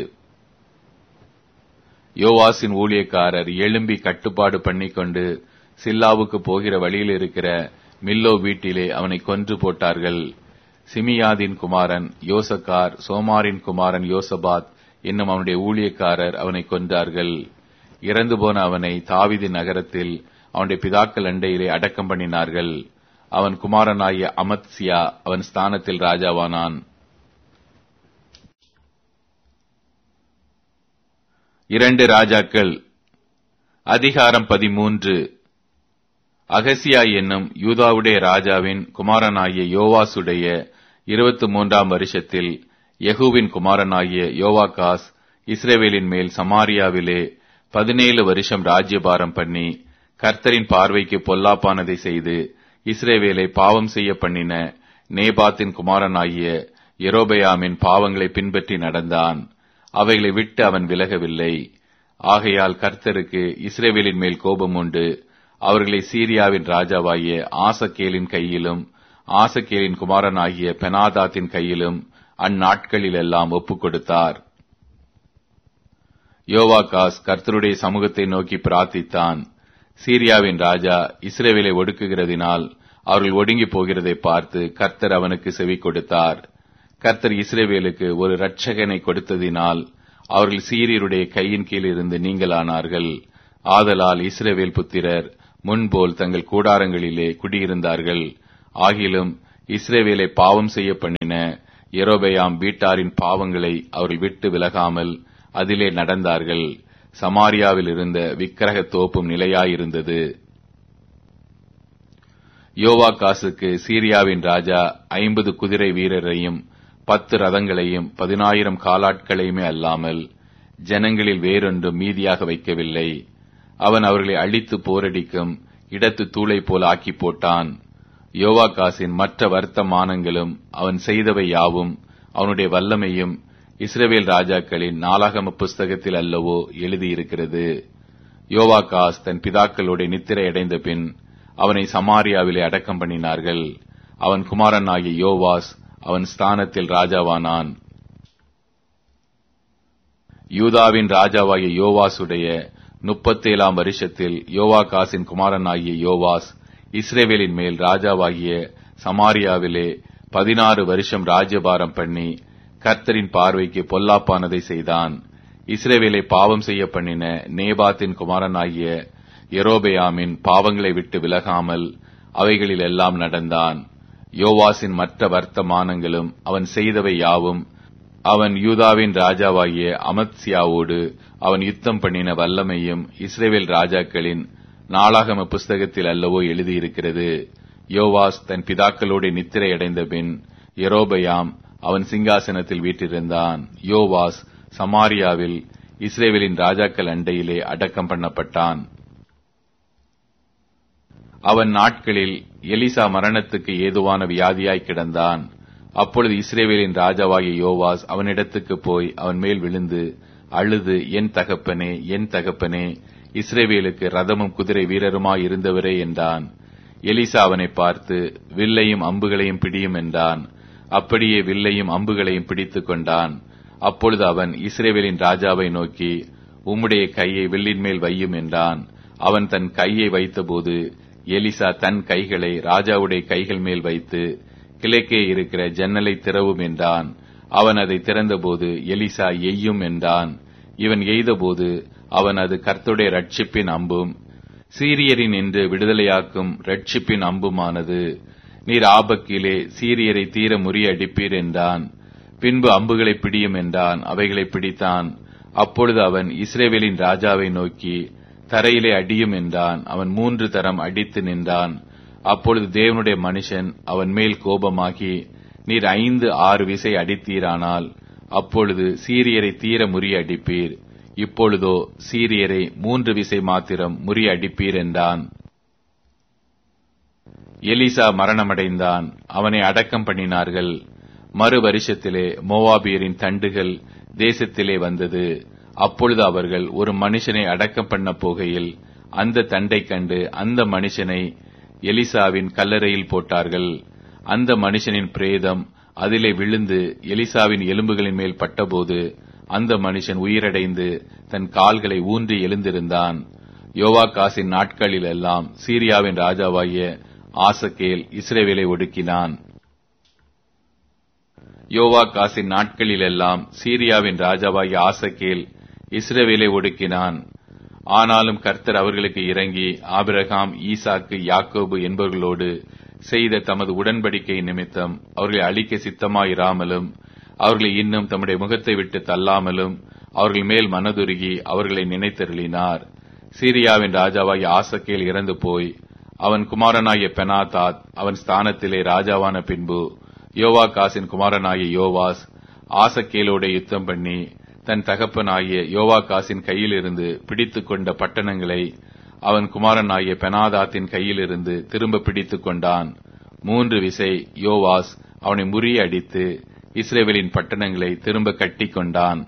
Speaker 1: யோவாசின் ஊழியக்காரர் எழும்பி கட்டுப்பாடு பண்ணிக்கொண்டு சில்லாவுக்கு போகிற வழியில் இருக்கிற மில்லோ வீட்டிலே அவனை கொன்று போட்டார்கள் சிமியாதின் குமாரன் யோசக்கார் சோமாரின் குமாரன் யோசபாத் என்னும் அவனுடைய ஊழியக்காரர் அவனை கொன்றார்கள் இறந்து போன அவனை தாவிதின் நகரத்தில் அவனுடைய பிதாக்கள் அண்டையிலே அடக்கம் பண்ணினார்கள் அவன் குமாரனாகிய அமத்சியா அவன் ஸ்தானத்தில் ராஜாவானான் இரண்டு ராஜாக்கள் அதிகாரம் பதிமூன்று அகசியா என்னும் யூதாவுடைய ராஜாவின் குமாரனாகிய யோவாசுடைய இருபத்தி மூன்றாம் வருஷத்தில் யகுவின் குமாரனாகிய யோவாகாஸ் இஸ்ரேவேலின் மேல் சமாரியாவிலே பதினேழு வருஷம் ராஜ்யபாரம் பண்ணி கர்த்தரின் பார்வைக்கு பொல்லாப்பானதை செய்து இஸ்ரேவேலை பாவம் செய்ய பண்ணின நேபாத்தின் குமாரனாகிய எரோபயாமின் பாவங்களை பின்பற்றி நடந்தான் அவைகளை விட்டு அவன் விலகவில்லை ஆகையால் கர்த்தருக்கு இஸ்ரேவேலின் மேல் கோபம் உண்டு அவர்களை சீரியாவின் ராஜாவாகிய ஆசக்கேலின் கையிலும் ஆசக்கேலின் குமாரனாகிய பெனாதாத்தின் கையிலும் அந்நாட்களிலெல்லாம் ஒப்புக் கொடுத்தார் யோவாகாஸ் கர்த்தருடைய சமூகத்தை நோக்கி பிரார்த்தித்தான் சீரியாவின் ராஜா இஸ்ரேவேலை ஒடுக்குகிறதினால் அவர்கள் ஒடுங்கி போகிறதை பார்த்து கர்த்தர் அவனுக்கு செவி கொடுத்தார் கர்த்தர் இஸ்ரேவேலுக்கு ஒரு இரட்சகனை கொடுத்ததினால் அவர்கள் சீரியருடைய கையின் கீழ் இருந்து நீங்களானார்கள் ஆதலால் இஸ்ரவேல் புத்திரர் முன்போல் தங்கள் கூடாரங்களிலே குடியிருந்தார்கள் ஆகிலும் இஸ்ரவேலை பாவம் செய்ய பண்ணின எரோபெயாம் வீட்டாரின் பாவங்களை அவர்கள் விட்டு விலகாமல் அதிலே நடந்தார்கள் சமாரியாவில் இருந்த விக்கிரக தோப்பும் நிலையாயிருந்தது யோவாகாசுக்கு சீரியாவின் ராஜா ஐம்பது குதிரை வீரரையும் பத்து ரதங்களையும் பதினாயிரம் காலாட்களையுமே அல்லாமல் ஜனங்களில் வேறொன்றும் மீதியாக வைக்கவில்லை அவன் அவர்களை அழித்து போரடிக்கும் இடத்து தூளை போல் ஆக்கி போட்டான் யோவாகாசின் மற்ற வர்த்தமானங்களும் அவன் செய்தவை யாவும் அவனுடைய வல்லமையும் இஸ்ரவேல் ராஜாக்களின் நாளாகம புஸ்தகத்தில் அல்லவோ எழுதியிருக்கிறது யோவாகாஸ் தன் பிதாக்களோட நித்திரை அடைந்த பின் அவனை சமாரியாவிலே அடக்கம் பண்ணினார்கள் அவன் குமாரனாகிய யோவாஸ் அவன் ஸ்தானத்தில் ராஜாவானான் யூதாவின் ராஜாவாகிய யோவாசுடைய முப்பத்தேழாம் வருஷத்தில் யோவாகாசின் குமாரனாகிய யோவாஸ் இஸ்ரேவேலின் மேல் ராஜாவாகிய சமாரியாவிலே பதினாறு வருஷம் ராஜ்யபாரம் பண்ணி கர்த்தரின் பார்வைக்கு பொல்லாப்பானதை செய்தான் இஸ்ரேவேலை பாவம் செய்ய பண்ணின நேபாத்தின் குமாரனாகிய எரோபெயாமின் பாவங்களை விட்டு விலகாமல் அவைகளில் எல்லாம் நடந்தான் யோவாசின் மற்ற வர்த்தமானங்களும் அவன் செய்தவை யாவும் அவன் யூதாவின் ராஜாவாகிய அமத்சியாவோடு அவன் யுத்தம் பண்ணின வல்லமையும் இஸ்ரேவேல் ராஜாக்களின் நாளாகம புஸ்தகத்தில் அல்லவோ எழுதியிருக்கிறது யோவாஸ் தன் பிதாக்களோடு நித்திரை அடைந்த பின் எரோபயாம் அவன் சிங்காசனத்தில் வீற்றிருந்தான் யோவாஸ் சமாரியாவில் இஸ்ரேவேலின் ராஜாக்கள் அண்டையிலே அடக்கம் பண்ணப்பட்டான் அவன் நாட்களில் எலிசா மரணத்துக்கு ஏதுவான வியாதியாய் கிடந்தான் அப்பொழுது இஸ்ரேவேலின் ராஜாவாகிய யோவாஸ் அவனிடத்துக்கு போய் அவன் மேல் விழுந்து அழுது என் தகப்பனே என் தகப்பனே இஸ்ரேவேலுக்கு ரதமும் குதிரை வீரருமாய் இருந்தவரே என்றான் எலிசா அவனை பார்த்து வில்லையும் அம்புகளையும் பிடியும் என்றான் அப்படியே வில்லையும் அம்புகளையும் பிடித்துக் கொண்டான் அப்பொழுது அவன் இஸ்ரேவேலின் ராஜாவை நோக்கி உம்முடைய கையை வில்லின் மேல் வையும் என்றான் அவன் தன் கையை வைத்தபோது எலிசா தன் கைகளை ராஜாவுடைய கைகள் மேல் வைத்து கிழக்கே இருக்கிற ஜன்னலை திறவும் என்றான் அவன் அதை திறந்தபோது எலிசா எய்யும் என்றான் இவன் எய்தபோது அவன் அது கர்த்துடைய ரட்சிப்பின் அம்பும் சீரியரின் என்று விடுதலையாக்கும் ரட்சிப்பின் அம்புமானது நீர் ஆபக்கிலே சீரியரை தீர முறியடிப்பீர் என்றான் பின்பு அம்புகளை பிடியும் என்றான் அவைகளை பிடித்தான் அப்பொழுது அவன் இஸ்ரேவேலின் ராஜாவை நோக்கி தரையிலே அடியும் என்றான் அவன் மூன்று தரம் அடித்து நின்றான் அப்பொழுது தேவனுடைய மனுஷன் அவன் மேல் கோபமாகி நீர் ஐந்து ஆறு விசை அடித்தீரானால் அப்பொழுது சீரியரை தீர முறிய அடிப்பீர் இப்பொழுதோ சீரியரை மூன்று விசை மாத்திரம் முறிய அடிப்பீர் என்றான் எலிசா மரணமடைந்தான் அவனை அடக்கம் பண்ணினார்கள் மறு வருஷத்திலே மோவாபியரின் தண்டுகள் தேசத்திலே வந்தது அப்பொழுது அவர்கள் ஒரு மனுஷனை அடக்கம் பண்ண போகையில் அந்த தண்டை கண்டு அந்த மனுஷனை எலிசாவின் கல்லறையில் போட்டார்கள் அந்த மனுஷனின் பிரேதம் அதிலே விழுந்து எலிசாவின் எலும்புகளின் மேல் பட்டபோது அந்த மனுஷன் உயிரடைந்து தன் கால்களை ஊன்றி எழுந்திருந்தான் யோவாகாசின் நாட்களில் எல்லாம் சீரியாவின் ராஜாவாகிய ஆசகேல் இஸ்ரேவேலை ஒடுக்கினான் யோவாகாசின் நாட்களில் எல்லாம் சீரியாவின் ராஜாவாகிய ஆசகேல் இஸ்ரவேலை ஒடுக்கினான் ஆனாலும் கர்த்தர் அவர்களுக்கு இறங்கி ஆபிரகாம் ஈசாக்கு யாக்கோபு என்பவர்களோடு செய்த தமது உடன்படிக்கை நிமித்தம் அவர்களை அழிக்க சித்தமாயிராமலும் அவர்களை இன்னும் தம்முடைய முகத்தை விட்டு தள்ளாமலும் அவர்கள் மேல் மனதுருகி அவர்களை நினைத்தருளினார் சீரியாவின் ராஜாவாகிய ஆசக்கேல் இறந்து போய் அவன் குமாரனாகிய பெனாதாத் அவன் ஸ்தானத்திலே ராஜாவான பின்பு யோவாகாசின் குமாரனாகிய யோவாஸ் ஆசக்கேலோட யுத்தம் பண்ணி தன் தகப்பனாகிய யோவாகாசின் கையிலிருந்து பிடித்துக் கொண்ட பட்டணங்களை அவன் குமாரனாகிய பெனாதாத்தின் கையிலிருந்து திரும்ப பிடித்துக் கொண்டான் மூன்று விசை யோவாஸ் அவனை முறிய அடித்து இஸ்ரேவேலின் பட்டணங்களை திரும்ப கட்டிக் கொண்டான்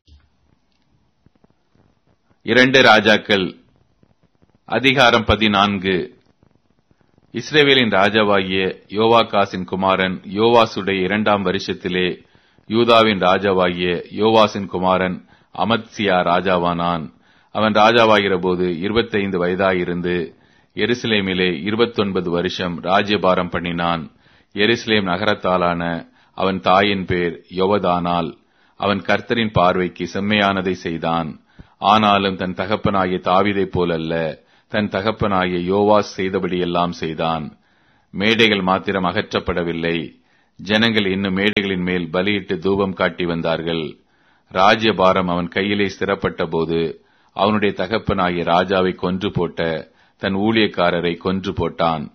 Speaker 1: இரண்டு ராஜாக்கள் அதிகாரம் பதினான்கு இஸ்ரேவேலின் ராஜாவாகிய யோவாகாசின் குமாரன் யோவாசுடைய இரண்டாம் வருஷத்திலே யூதாவின் ராஜாவாகிய யோவாசின் குமாரன் அமத்சியா ராஜாவானான் அவன் ராஜாவாகிற போது இருபத்தைந்து வயதாயிருந்து எருசலேமிலே இருபத்தொன்பது வருஷம் ராஜ்யபாரம் பண்ணினான் எருசலேம் நகரத்தாலான அவன் தாயின் பேர் யொவதானால் அவன் கர்த்தரின் பார்வைக்கு செம்மையானதை செய்தான் ஆனாலும் தன் தகப்பனாகிய தாவீதைப் போலல்ல தன் தகப்பனாகிய யோவாஸ் செய்தபடியெல்லாம் செய்தான் மேடைகள் மாத்திரம் அகற்றப்படவில்லை ஜனங்கள் இன்னும் மேடைகளின் மேல் பலியிட்டு தூபம் காட்டி வந்தார்கள் ராஜ்யபாரம் அவன் கையிலே ஸ்திரப்பட்ட போது அவனுடைய தகப்பனாகிய ராஜாவை கொன்று போட்ட தன் ஊழியக்காரரை கொன்று போட்டான்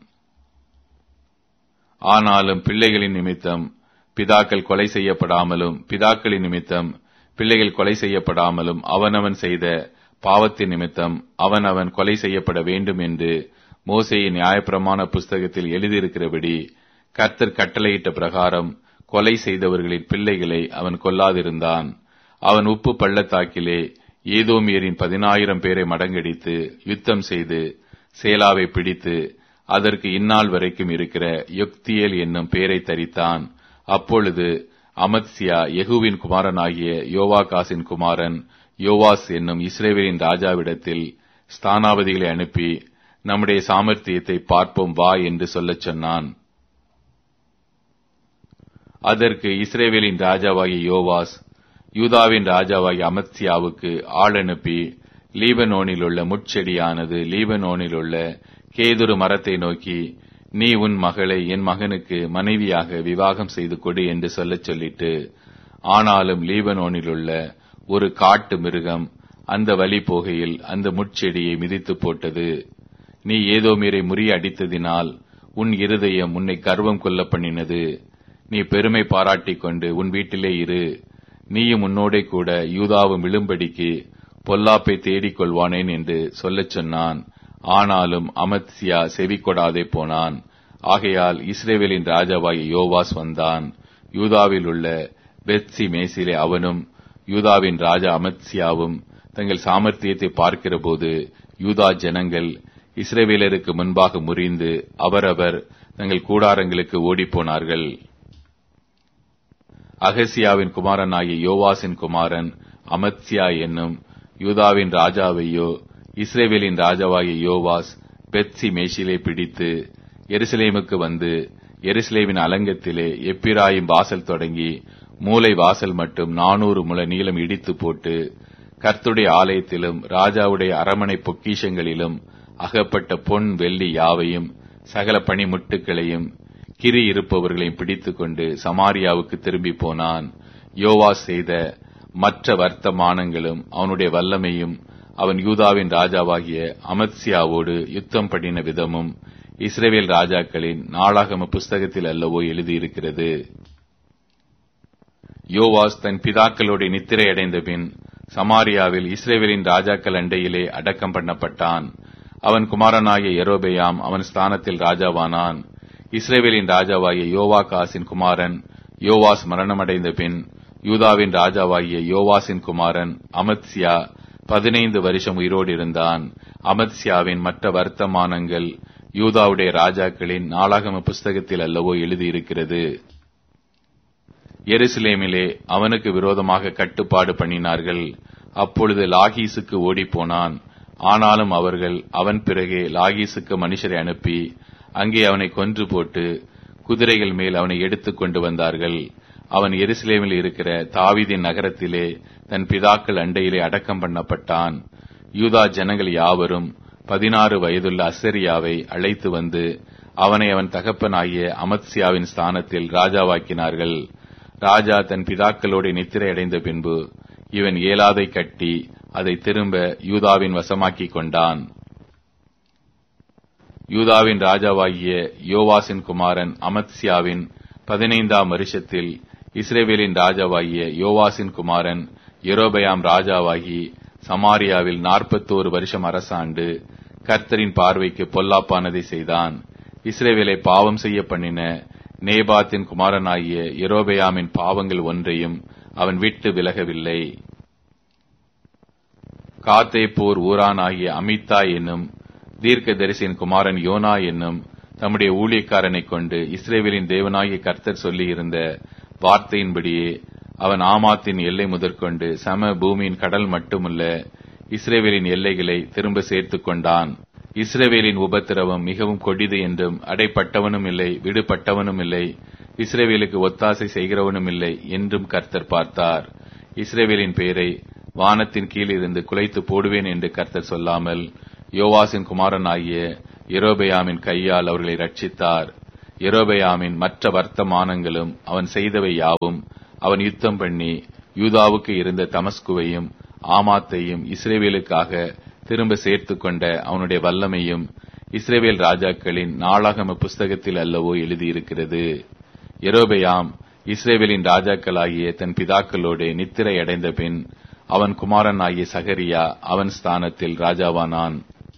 Speaker 1: ஆனாலும் பிள்ளைகளின் நிமித்தம் பிதாக்கள் கொலை செய்யப்படாமலும் பிதாக்களின் நிமித்தம் பிள்ளைகள் கொலை செய்யப்படாமலும் அவனவன் செய்த பாவத்தின் நிமித்தம் அவனவன் கொலை செய்யப்பட வேண்டும் என்று மோசையின் நியாயப்பிரமாண புஸ்தகத்தில் எழுதியிருக்கிறபடி கர்த்தர் கட்டளையிட்ட பிரகாரம் கொலை செய்தவர்களின் பிள்ளைகளை அவன் கொல்லாதிருந்தான் அவன் உப்பு பள்ளத்தாக்கிலே ஏதோமியரின் பதினாயிரம் பேரை மடங்கடித்து யுத்தம் செய்து சேலாவை பிடித்து அதற்கு இந்நாள் வரைக்கும் இருக்கிற யொக்தியேல் என்னும் பேரை தரித்தான் அப்பொழுது அமத்சியா யெகூவின் குமாரனாகிய யோவாகாசின் குமாரன் யோவாஸ் என்னும் இஸ்ரேவேலின் ராஜாவிடத்தில் ஸ்தானாபதிகளை அனுப்பி நம்முடைய சாமர்த்தியத்தை பார்ப்போம் வா என்று சொல்லச் சொன்னான் அதற்கு இஸ்ரேவேலின் ராஜாவாகிய யோவாஸ் யூதாவின் ராஜாவாகிய அமத்சியாவுக்கு ஆள் அனுப்பி லீபனோனில் உள்ள முட்செடியானது லீபனோனில் உள்ள கேதுரு மரத்தை நோக்கி நீ உன் மகளை என் மகனுக்கு மனைவியாக விவாகம் செய்து கொடு என்று சொல்லச் சொல்லிட்டு ஆனாலும் லீபனோனில் உள்ள ஒரு காட்டு மிருகம் அந்த வழி போகையில் அந்த முட்செடியை மிதித்து போட்டது நீ ஏதோ மீறை முறியடித்ததினால் உன் இருதயம் உன்னை கர்வம் கொள்ள பண்ணினது நீ பெருமை பாராட்டிக் கொண்டு உன் வீட்டிலே இரு நீயும் உன்னோடே கூட யூதாவும் விழும்படிக்கு பொல்லாப்பை தேடிக் கொள்வானேன் என்று சொல்லச் சொன்னான் ஆனாலும் அமத்சியா செவி கொடாதே போனான் ஆகையால் இஸ்ரேவேலின் ராஜாவாகிய யோவாஸ் வந்தான் யூதாவில் உள்ள பெத்சி மேசிலே அவனும் யூதாவின் ராஜா அமத்சியாவும் தங்கள் சாமர்த்தியத்தை பார்க்கிறபோது யூதா ஜனங்கள் இஸ்ரேவேலருக்கு முன்பாக முறிந்து அவரவர் தங்கள் கூடாரங்களுக்கு ஓடிப்போனார்கள் அகசியாவின் குமாரனாகிய யோவாசின் குமாரன் அமத்சியா என்னும் யூதாவின் ராஜாவையோ இஸ்ரேவேலின் ராஜாவாகிய யோவாஸ் பெத்சி மேஷிலே பிடித்து எருசலேமுக்கு வந்து எருசலேமின் அலங்கத்திலே எப்பிராயும் வாசல் தொடங்கி மூலை வாசல் மட்டும் நானூறு முழ நீளம் இடித்து போட்டு கர்த்துடைய ஆலயத்திலும் ராஜாவுடைய அரமனை பொக்கிஷங்களிலும் அகப்பட்ட பொன் வெள்ளி யாவையும் சகல பணிமுட்டுகளையும் கிரி இருப்பவர்களையும் பிடித்துக்கொண்டு சமாரியாவுக்கு திரும்பி போனான் யோவாஸ் செய்த மற்ற வர்த்தமானங்களும் அவனுடைய வல்லமையும் அவன் யூதாவின் ராஜாவாகிய அமத்சியாவோடு யுத்தம் பண்ணின விதமும் இஸ்ரேவேல் ராஜாக்களின் நாளாகம புஸ்தகத்தில் அல்லவோ எழுதியிருக்கிறது யோவாஸ் தன் பிதாக்களோடு நித்திரை அடைந்த பின் சமாரியாவில் இஸ்ரேவேலின் ராஜாக்கள் அண்டையிலே அடக்கம் பண்ணப்பட்டான் அவன் குமாரனாகிய எரோபெயாம் அவன் ஸ்தானத்தில் ராஜாவானான் இஸ்ரேவேலின் ராஜாவாகிய யோவாகாசின் குமாரன் யோவாஸ் மரணமடைந்த பின் யூதாவின் ராஜாவாகிய யோவாசின் குமாரன் அமத்சியா பதினைந்து வருஷம் உயிரோடு இருந்தான் அமத்சியாவின் மற்ற வர்த்தமானங்கள் யூதாவுடைய ராஜாக்களின் நாளாகம புஸ்தகத்தில் அல்லவோ எழுதியிருக்கிறது எருசலேமிலே அவனுக்கு விரோதமாக கட்டுப்பாடு பண்ணினார்கள் அப்பொழுது லாகீசுக்கு ஓடிப்போனான் ஆனாலும் அவர்கள் அவன் பிறகே லாகீசுக்கு மனுஷரை அனுப்பி அங்கே அவனை கொன்று போட்டு குதிரைகள் மேல் அவனை எடுத்துக் கொண்டு வந்தார்கள் அவன் எருசலேமில் இருக்கிற தாவீதின் நகரத்திலே தன் பிதாக்கள் அண்டையிலே அடக்கம் பண்ணப்பட்டான் யூதா ஜனங்கள் யாவரும் பதினாறு வயதுள்ள அசரியாவை அழைத்து வந்து அவனை அவன் தகப்பனாகிய அமத்சியாவின் ஸ்தானத்தில் ராஜாவாக்கினார்கள் ராஜா தன் பிதாக்களோடு நித்திரை அடைந்த பின்பு இவன் ஏலாதை கட்டி அதை திரும்ப யூதாவின் வசமாக்கிக் கொண்டான் யூதாவின் ராஜாவாகிய யோவாசின் குமாரன் அமத்சியாவின் பதினைந்தாம் வருஷத்தில் இஸ்ரேவேலின் ராஜாவாகிய யோவாசின் குமாரன் எரோபயாம் ராஜாவாகி சமாரியாவில் நாற்பத்தோரு வருஷம் அரசாண்டு கர்த்தரின் பார்வைக்கு பொல்லாப்பானதை செய்தான் இஸ்ரேவேலை பாவம் செய்ய பண்ணின நேபாத்தின் குமாரனாகிய எரோபயாமின் பாவங்கள் ஒன்றையும் அவன் விட்டு விலகவில்லை காத்தேப்பூர் ஊரானாகிய அமித்தா என்னும் தீர்க்கதரிசியின் குமாரன் யோனா என்னும் தம்முடைய ஊழியக்காரனைக் கொண்டு இஸ்ரேவேலின் தேவனாகிய கர்த்தர் சொல்லியிருந்த வார்த்தையின்படியே அவன் ஆமாத்தின் எல்லை முதற்கொண்டு சம பூமியின் கடல் மட்டுமல்ல இஸ்ரேவேலின் எல்லைகளை திரும்ப சேர்த்துக் கொண்டான் இஸ்ரேவேலின் உபத்திரவம் மிகவும் கொடிது என்றும் அடைப்பட்டவனும் இல்லை விடுபட்டவனும் இல்லை இஸ்ரேவேலுக்கு ஒத்தாசை செய்கிறவனும் இல்லை என்றும் கர்த்தர் பார்த்தார் இஸ்ரேவேலின் பெயரை வானத்தின் கீழ் இருந்து குலைத்து போடுவேன் என்று கர்த்தர் சொல்லாமல் யோவாசின் குமாரனாகிய எரோபெயாமின் கையால் அவர்களை ரட்சித்தார் எரோபெயாமின் மற்ற வர்த்தமானங்களும் அவன் செய்தவை யாவும் அவன் யுத்தம் பண்ணி யூதாவுக்கு இருந்த தமஸ்குவையும் ஆமாத்தையும் இஸ்ரேவேலுக்காக திரும்ப சேர்த்து கொண்ட அவனுடைய வல்லமையும் இஸ்ரேவேல் ராஜாக்களின் நாளாகம புஸ்தகத்தில் அல்லவோ எழுதியிருக்கிறது எரோபெயாம் இஸ்ரேவேலின் ராஜாக்களாகிய தன் பிதாக்களோடு நித்திரை அடைந்த பின் அவன் குமாரன் ஆகிய சகரியா அவன் ஸ்தானத்தில் ராஜாவானான்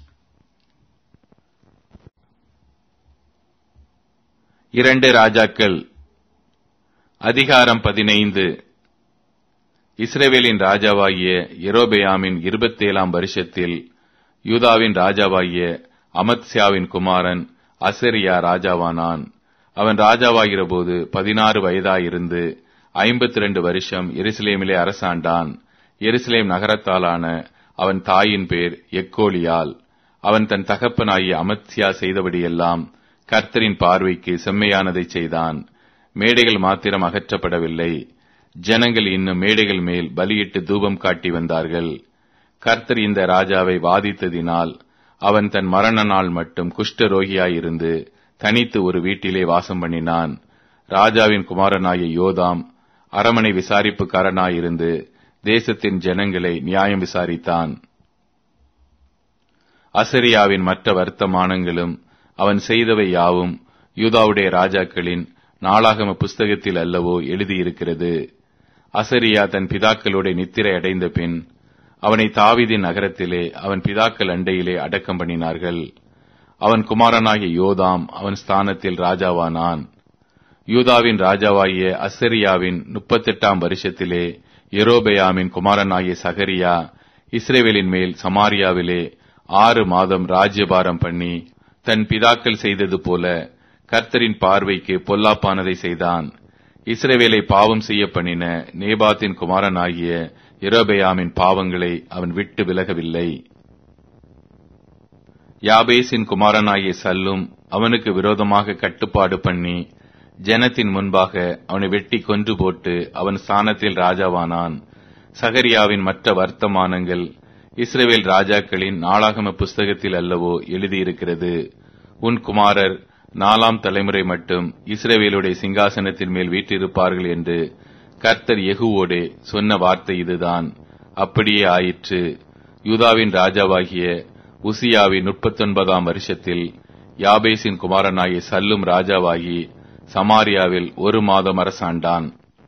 Speaker 1: இரண்டு ராஜாக்கள் அதிகாரம் பதினைந்து இஸ்ரேவேலின் ராஜாவாகிய எரோபெயாமின் இருபத்தேழாம் வருஷத்தில் யூதாவின் ராஜாவாகிய அமத்சியாவின் குமாரன் அசரியா ராஜாவானான் அவன் ராஜாவாகிற போது பதினாறு வயதாயிருந்து ஐம்பத்தி ரெண்டு வருஷம் எருசலேமிலே அரசாண்டான் எருசலேம் நகரத்தாலான அவன் தாயின் பேர் எக்கோலியால் அவன் தன் தகப்பனாகிய அமத்சியா செய்தபடியெல்லாம் கர்த்தரின் பார்வைக்கு செம்மையானதை செய்தான் மேடைகள் மாத்திரம் அகற்றப்படவில்லை ஜனங்கள் இன்னும் மேடைகள் மேல் பலியிட்டு தூபம் காட்டி வந்தார்கள் கர்த்தர் இந்த ராஜாவை வாதித்ததினால் அவன் தன் மரண நாள் மட்டும் குஷ்டரோகியாயிருந்து தனித்து ஒரு வீட்டிலே வாசம் பண்ணினான் ராஜாவின் குமாரனாய யோதாம் அரமனை விசாரிப்புக்காரனாயிருந்து தேசத்தின் ஜனங்களை நியாயம் விசாரித்தான் அசரியாவின் மற்ற வர்த்தமானங்களும் அவன் செய்தவை யாவும் யூதாவுடைய ராஜாக்களின் நாளாகம புஸ்தகத்தில் அல்லவோ எழுதியிருக்கிறது அசரியா தன் பிதாக்களோட நித்திரை அடைந்த பின் அவனை தாவிதின் நகரத்திலே அவன் பிதாக்கள் அண்டையிலே அடக்கம் பண்ணினார்கள் அவன் குமாரனாகிய யோதாம் அவன் ஸ்தானத்தில் ராஜாவானான் யூதாவின் ராஜாவாகிய அசரியாவின் முப்பத்தெட்டாம் வருஷத்திலே எரோபெயாமின் குமாரனாகிய சகரியா இஸ்ரேவேலின் மேல் சமாரியாவிலே ஆறு மாதம் ராஜ்யபாரம் பண்ணி தன் பிதாக்கள் செய்தது போல கர்த்தரின் பார்வைக்கு பொல்லாப்பானதை செய்தான் இஸ்ரேவேலை பாவம் செய்ய பண்ணின நேபாத்தின் குமாரனாகிய எரோபெயாமின் பாவங்களை அவன் விட்டு விலகவில்லை யாபேசின் குமாரனாகிய சல்லும் அவனுக்கு விரோதமாக கட்டுப்பாடு பண்ணி ஜனத்தின் முன்பாக அவனை வெட்டி கொன்று போட்டு அவன் ஸ்தானத்தில் ராஜாவானான் சகரியாவின் மற்ற வர்த்தமானங்கள் இஸ்ரேவேல் ராஜாக்களின் நாளாகம புஸ்தகத்தில் அல்லவோ எழுதியிருக்கிறது உன் குமாரர் நாலாம் தலைமுறை மட்டும் இஸ்ரேவேலுடைய சிங்காசனத்தின் மேல் வீற்றிருப்பார்கள் என்று கர்த்தர் எகுவோடே சொன்ன வார்த்தை இதுதான் அப்படியே ஆயிற்று யூதாவின் ராஜாவாகிய உசியாவின் முப்பத்தொன்பதாம் வருஷத்தில் யாபேசின் குமாரனாகிய சல்லும் ராஜாவாகி சமாரியாவில் ஒரு மாதம் அரசாண்டான்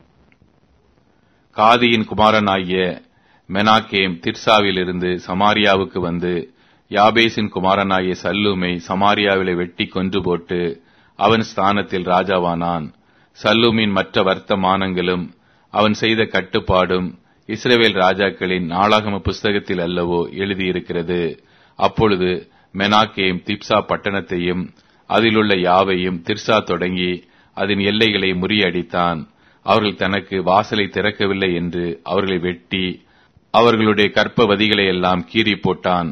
Speaker 1: காதியின் குமாரனாகிய மெனாக்கேம் திர்சாவிலிருந்து சமாரியாவுக்கு வந்து யாபேசின் குமாரனாகிய சல்லூமை சமாரியாவிலே வெட்டி கொன்று போட்டு அவன் ஸ்தானத்தில் ராஜாவானான் சல்லூமின் மற்ற வர்த்தமானங்களும் அவன் செய்த கட்டுப்பாடும் இஸ்ரேவேல் ராஜாக்களின் நாளாகம புஸ்தகத்தில் அல்லவோ எழுதியிருக்கிறது அப்பொழுது மெனாக்கேம் திப்சா பட்டணத்தையும் அதிலுள்ள யாவையும் திர்சா தொடங்கி அதன் எல்லைகளை முறியடித்தான் அவர்கள் தனக்கு வாசலை திறக்கவில்லை என்று அவர்களை வெட்டி அவர்களுடைய கற்பவதிகளை எல்லாம் கீறி போட்டான்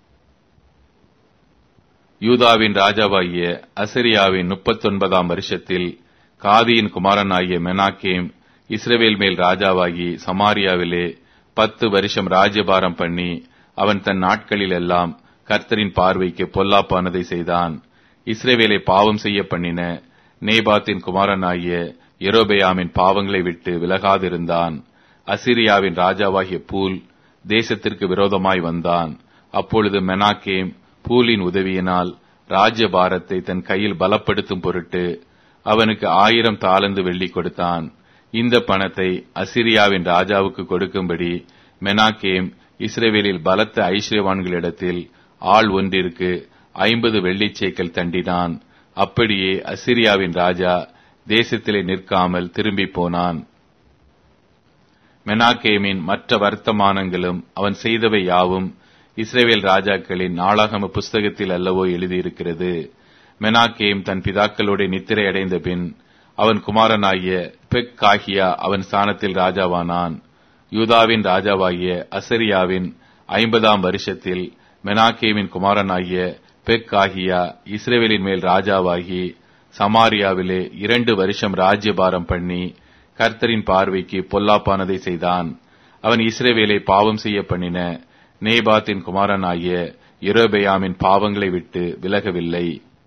Speaker 1: யூதாவின் ராஜாவாகிய அசரியாவின் முப்பத்தொன்பதாம் வருஷத்தில் காதியின் குமாரனாகிய மெனாக்கேம் இஸ்ரவேல் மேல் ராஜாவாகி சமாரியாவிலே பத்து வருஷம் ராஜ்யபாரம் பண்ணி அவன் தன் நாட்களில் எல்லாம் கர்த்தரின் பார்வைக்கு பொல்லாப்பானதை செய்தான் இஸ்ரேவேலை பாவம் செய்ய பண்ணின நேபாத்தின் குமாரனாகிய எரோபெயாமின் பாவங்களை விட்டு விலகாதிருந்தான் அசிரியாவின் ராஜாவாகிய பூல் தேசத்திற்கு விரோதமாய் வந்தான் அப்பொழுது மெனாக்கேம் பூலின் உதவியினால் ராஜ்யபாரத்தை தன் கையில் பலப்படுத்தும் பொருட்டு அவனுக்கு ஆயிரம் தாளந்து வெள்ளி கொடுத்தான் இந்த பணத்தை அசிரியாவின் ராஜாவுக்கு கொடுக்கும்படி மெனாக்கேம் இஸ்ரேவேலில் பலத்த ஐஸ்வர்யவான்களிடத்தில் ஆள் ஒன்றிற்கு ஐம்பது வெள்ளிச்சேக்கல் தண்டினான் அப்படியே அசிரியாவின் ராஜா தேசத்திலே நிற்காமல் திரும்பி போனான் மெனாக்கேமின் மற்ற வர்த்தமானங்களும் அவன் செய்தவை யாவும் இஸ்ரேவேல் ராஜாக்களின் நாளாகம புஸ்தகத்தில் அல்லவோ எழுதியிருக்கிறது மெனாக்கேம் தன் பிதாக்களோட நித்திரை அடைந்த பின் அவன் குமாரனாகிய பெக் காகியா அவன் ஸ்தானத்தில் ராஜாவானான் யூதாவின் ராஜாவாகிய அசரியாவின் ஐம்பதாம் வருஷத்தில் மெனாக்கேமின் குமாரனாகிய பெக் காகியா இஸ்ரேவேலின் மேல் ராஜாவாகி சமாரியாவிலே இரண்டு வருஷம் ராஜ்யபாரம் பண்ணி கர்த்தரின் பார்வைக்கு பொல்லாப்பானதை செய்தான் அவன் இஸ்ரவேலை பாவம் செய்ய பண்ணின நேபாத்தின் குமாரனாகிய இரபெயாமின் பாவங்களை விட்டு விலகவில்லை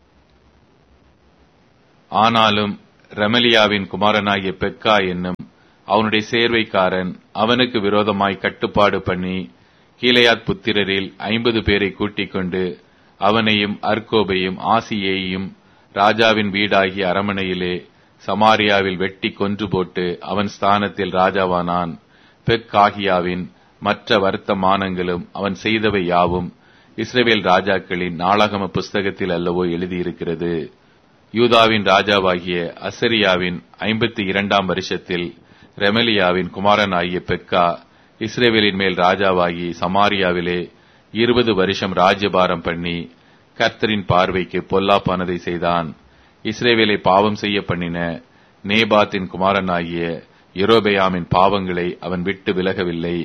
Speaker 1: ஆனாலும் ரெமலியாவின் குமாரனாகிய பெக்கா என்னும் அவனுடைய சேர்வைக்காரன் அவனுக்கு விரோதமாய் கட்டுப்பாடு பண்ணி கீழையாத் புத்திரரில் ஐம்பது பேரை கூட்டிக் கொண்டு அவனையும் அர்கோபையும் ஆசியையும் ராஜாவின் வீடாகிய அரமனையிலே சமாரியாவில் வெட்டி கொன்று போட்டு அவன் ஸ்தானத்தில் ராஜாவானான் பெக்காகியாவின் மற்ற வர்த்தமானங்களும் அவன் செய்தவை யாவும் இஸ்ரேவேல் ராஜாக்களின் நாளாகம புஸ்தகத்தில் அல்லவோ எழுதியிருக்கிறது யூதாவின் ராஜாவாகிய அசரியாவின் ஐம்பத்தி இரண்டாம் வருஷத்தில் ரெமலியாவின் குமாரனாகிய பெக்கா இஸ்ரேவேலின் மேல் ராஜாவாகி சமாரியாவிலே இருபது வருஷம் ராஜ்யபாரம் பண்ணி கர்த்தரின் பார்வைக்கு பொல்லாப்பானதை செய்தான் இஸ்ரேவேலை பாவம் செய்ய பண்ணின நேபாத்தின் குமாரனாகிய எரோபெயாமின் பாவங்களை அவன் விட்டு விலகவில்லை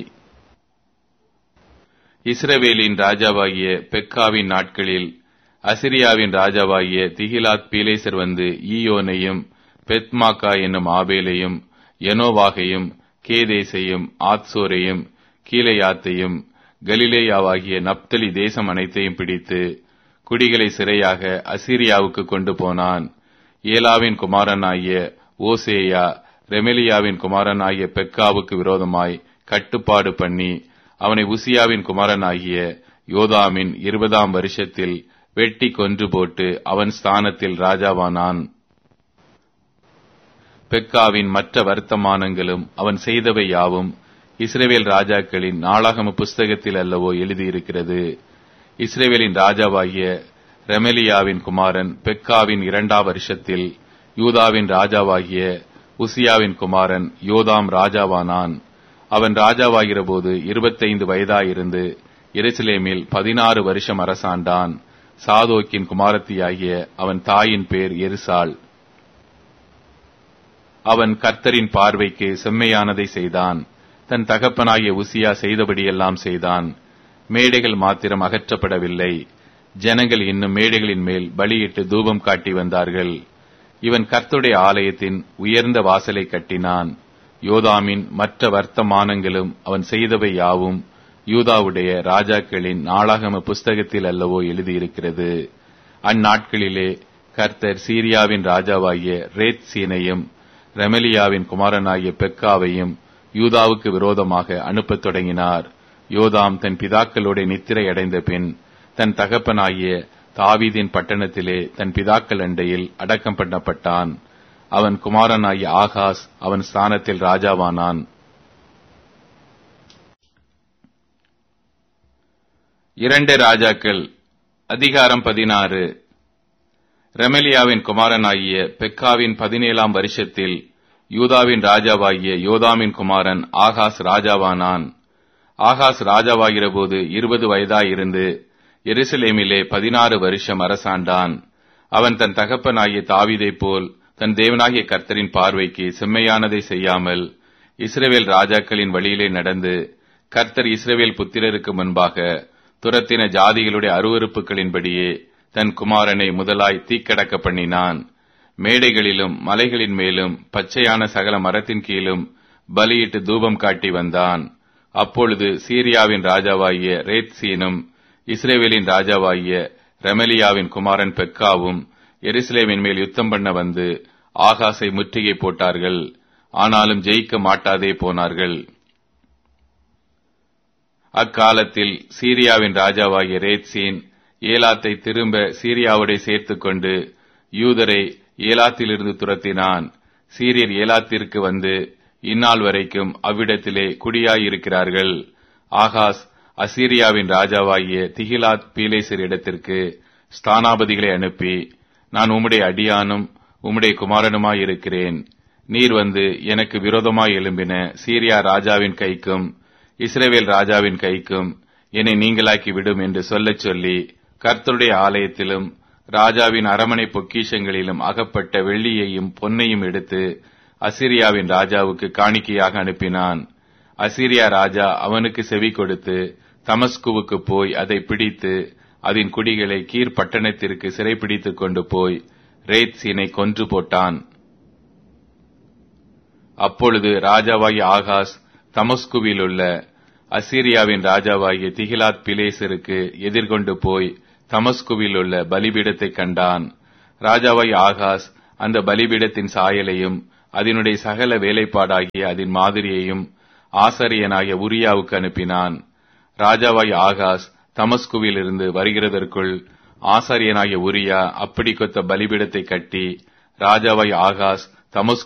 Speaker 1: இஸ்ரவேலின் ராஜாவாகிய பெக்காவின் நாட்களில் அசிரியாவின் ராஜாவாகிய திகிலாத் பீலேசர் வந்து ஈயோனையும் பெத்மாக்கா என்னும் ஆபேலையும் எனோவாகையும் கேதேசையும் ஆத்சோரையும் கீழையாத்தையும் கலிலேயாவாகிய நப்தலி தேசம் அனைத்தையும் பிடித்து குடிகளை சிறையாக அசீரியாவுக்கு கொண்டு போனான் ஏலாவின் குமாரனாகிய ஓசேயா ரெமெலியாவின் குமாரனாகிய பெக்காவுக்கு விரோதமாய் கட்டுப்பாடு பண்ணி அவனை உசியாவின் குமாரனாகிய யோதாமின் இருபதாம் வருஷத்தில் வெட்டி கொன்று போட்டு அவன் ஸ்தானத்தில் ராஜாவானான் பெக்காவின் மற்ற வர்த்தமானங்களும் அவன் செய்தவை யாவும் இஸ்ரேவேல் ராஜாக்களின் நாளாகம புஸ்தகத்தில் அல்லவோ எழுதியிருக்கிறது இஸ்ரேவேலின் ராஜாவாகிய ரெமலியாவின் குமாரன் பெக்காவின் இரண்டாம் வருஷத்தில் யூதாவின் ராஜாவாகிய உசியாவின் குமாரன் யோதாம் ராஜாவானான் அவன் ராஜாவாகிற போது இருபத்தைந்து வயதாயிருந்து எருசலேமில் பதினாறு வருஷம் அரசாண்டான் சாதோக்கின் குமாரத்தியாகிய அவன் தாயின் பேர் எருசாள் அவன் கர்த்தரின் பார்வைக்கு செம்மையானதை செய்தான் தன் தகப்பனாகிய உசியா செய்தபடியெல்லாம் செய்தான் மேடைகள் மாத்திரம் அகற்றப்படவில்லை ஜனங்கள் இன்னும் மேடைகளின் மேல் பலியிட்டு தூபம் காட்டி வந்தார்கள் இவன் கர்த்துடைய ஆலயத்தின் உயர்ந்த வாசலை கட்டினான் யோதாமின் மற்ற வர்த்தமானங்களும் அவன் செய்தவை யாவும் யூதாவுடைய ராஜாக்களின் நாளாகம புஸ்தகத்தில் அல்லவோ எழுதியிருக்கிறது அந்நாட்களிலே கர்த்தர் சீரியாவின் ராஜாவாகிய ரேத் சீனையும் ரெமலியாவின் குமாரனாகிய பெக்காவையும் யூதாவுக்கு விரோதமாக அனுப்பத் தொடங்கினார் யோதாம் தன் பிதாக்களோட நித்திரை அடைந்த பின் தன் தகப்பனாகிய தாவீதின் பட்டணத்திலே தன் பிதாக்கள் அண்டையில் அடக்கம் பண்ணப்பட்டான் அவன் குமாரனாகிய ஆகாஸ் அவன் ஸ்தானத்தில் ராஜாவானான் இரண்டு ராஜாக்கள் அதிகாரம் பதினாறு ரெமலியாவின் குமாரனாகிய பெக்காவின் பதினேழாம் வருஷத்தில் யூதாவின் ராஜாவாகிய யோதாமின் குமாரன் ஆகாஸ் ராஜாவானான் ஆகாஸ் ராஜாவாகிற போது இருபது வயதாயிருந்து எருசலேமிலே பதினாறு வருஷம் அரசாண்டான் அவன் தன் தகப்பனாகிய தாவிதைப் போல் தன் தேவனாகிய கர்த்தரின் பார்வைக்கு செம்மையானதை செய்யாமல் இஸ்ரேவேல் ராஜாக்களின் வழியிலே நடந்து கர்த்தர் இஸ்ரேவேல் புத்திரருக்கு முன்பாக துரத்தின ஜாதிகளுடைய அருவறுப்புகளின்படியே தன் குமாரனை முதலாய் தீக்கடக்க பண்ணினான் மேடைகளிலும் மலைகளின் மேலும் பச்சையான சகல மரத்தின் கீழும் பலியிட்டு தூபம் காட்டி வந்தான் அப்பொழுது சீரியாவின் ராஜாவாகிய ரேத்சீனும் இஸ்ரேவேலின் ராஜாவாகிய ரெமலியாவின் குமாரன் பெக்காவும் எருசலேமின் மேல் யுத்தம் பண்ண வந்து ஆகாசை முற்றுகை போட்டார்கள் ஆனாலும் ஜெயிக்க மாட்டாதே போனார்கள் அக்காலத்தில் சீரியாவின் ராஜாவாகிய ரேத்சீன் ஏலாத்தை திரும்ப சீரியாவோட சேர்த்துக் கொண்டு யூதரை ஏலாத்திலிருந்து துரத்தினான் சீரியர் ஏலாத்திற்கு வந்து இந்நாள் வரைக்கும் அவ்விடத்திலே குடியாயிருக்கிறார்கள் ஆகாஸ் அசீரியாவின் ராஜாவாகிய திகிலாத் பீலேசர் இடத்திற்கு ஸ்தானாபதிகளை அனுப்பி நான் உம்முடைய அடியானும் உம்முடைய குமாரனுமாயிருக்கிறேன் நீர் வந்து எனக்கு விரோதமாய் எழும்பின சீரியா ராஜாவின் கைக்கும் இஸ்ரேவேல் ராஜாவின் கைக்கும் என்னை நீங்களாக்கி விடும் என்று சொல்லச் சொல்லி கர்த்தருடைய ஆலயத்திலும் ராஜாவின் அரமனை பொக்கிஷங்களிலும் அகப்பட்ட வெள்ளியையும் பொன்னையும் எடுத்து அசிரியாவின் ராஜாவுக்கு காணிக்கையாக அனுப்பினான் அசிரியா ராஜா அவனுக்கு செவி கொடுத்து தமஸ்குவுக்கு போய் அதை பிடித்து அதன் குடிகளை கீர் பட்டணத்திற்கு சிறைப்பிடித்துக் கொண்டு போய் ரேத்சீனை கொன்று போட்டான் அப்பொழுது ராஜாவாகி ஆகாஸ் தமஸ்குவில் உள்ள அசீரியாவின் ராஜாவாகிய திகிலாத் பிலேசருக்கு எதிர்கொண்டு போய் தமஸ்குவில் உள்ள பலிபீடத்தை கண்டான் ராஜாவாய் ஆகாஸ் அந்த பலிபீடத்தின் சாயலையும் அதனுடைய சகல வேலைப்பாடாகிய அதன் மாதிரியையும் ஆசாரியனாகிய உரியாவுக்கு அனுப்பினான் ராஜாவாய் ஆகாஸ் தமஸ்குவில் இருந்து வருகிறதற்குள் ஆசாரியனாகிய உரியா அப்படி கொத்த பலிபீடத்தை கட்டி ராஜாவாய் ஆகாஸ் தமஸ்கு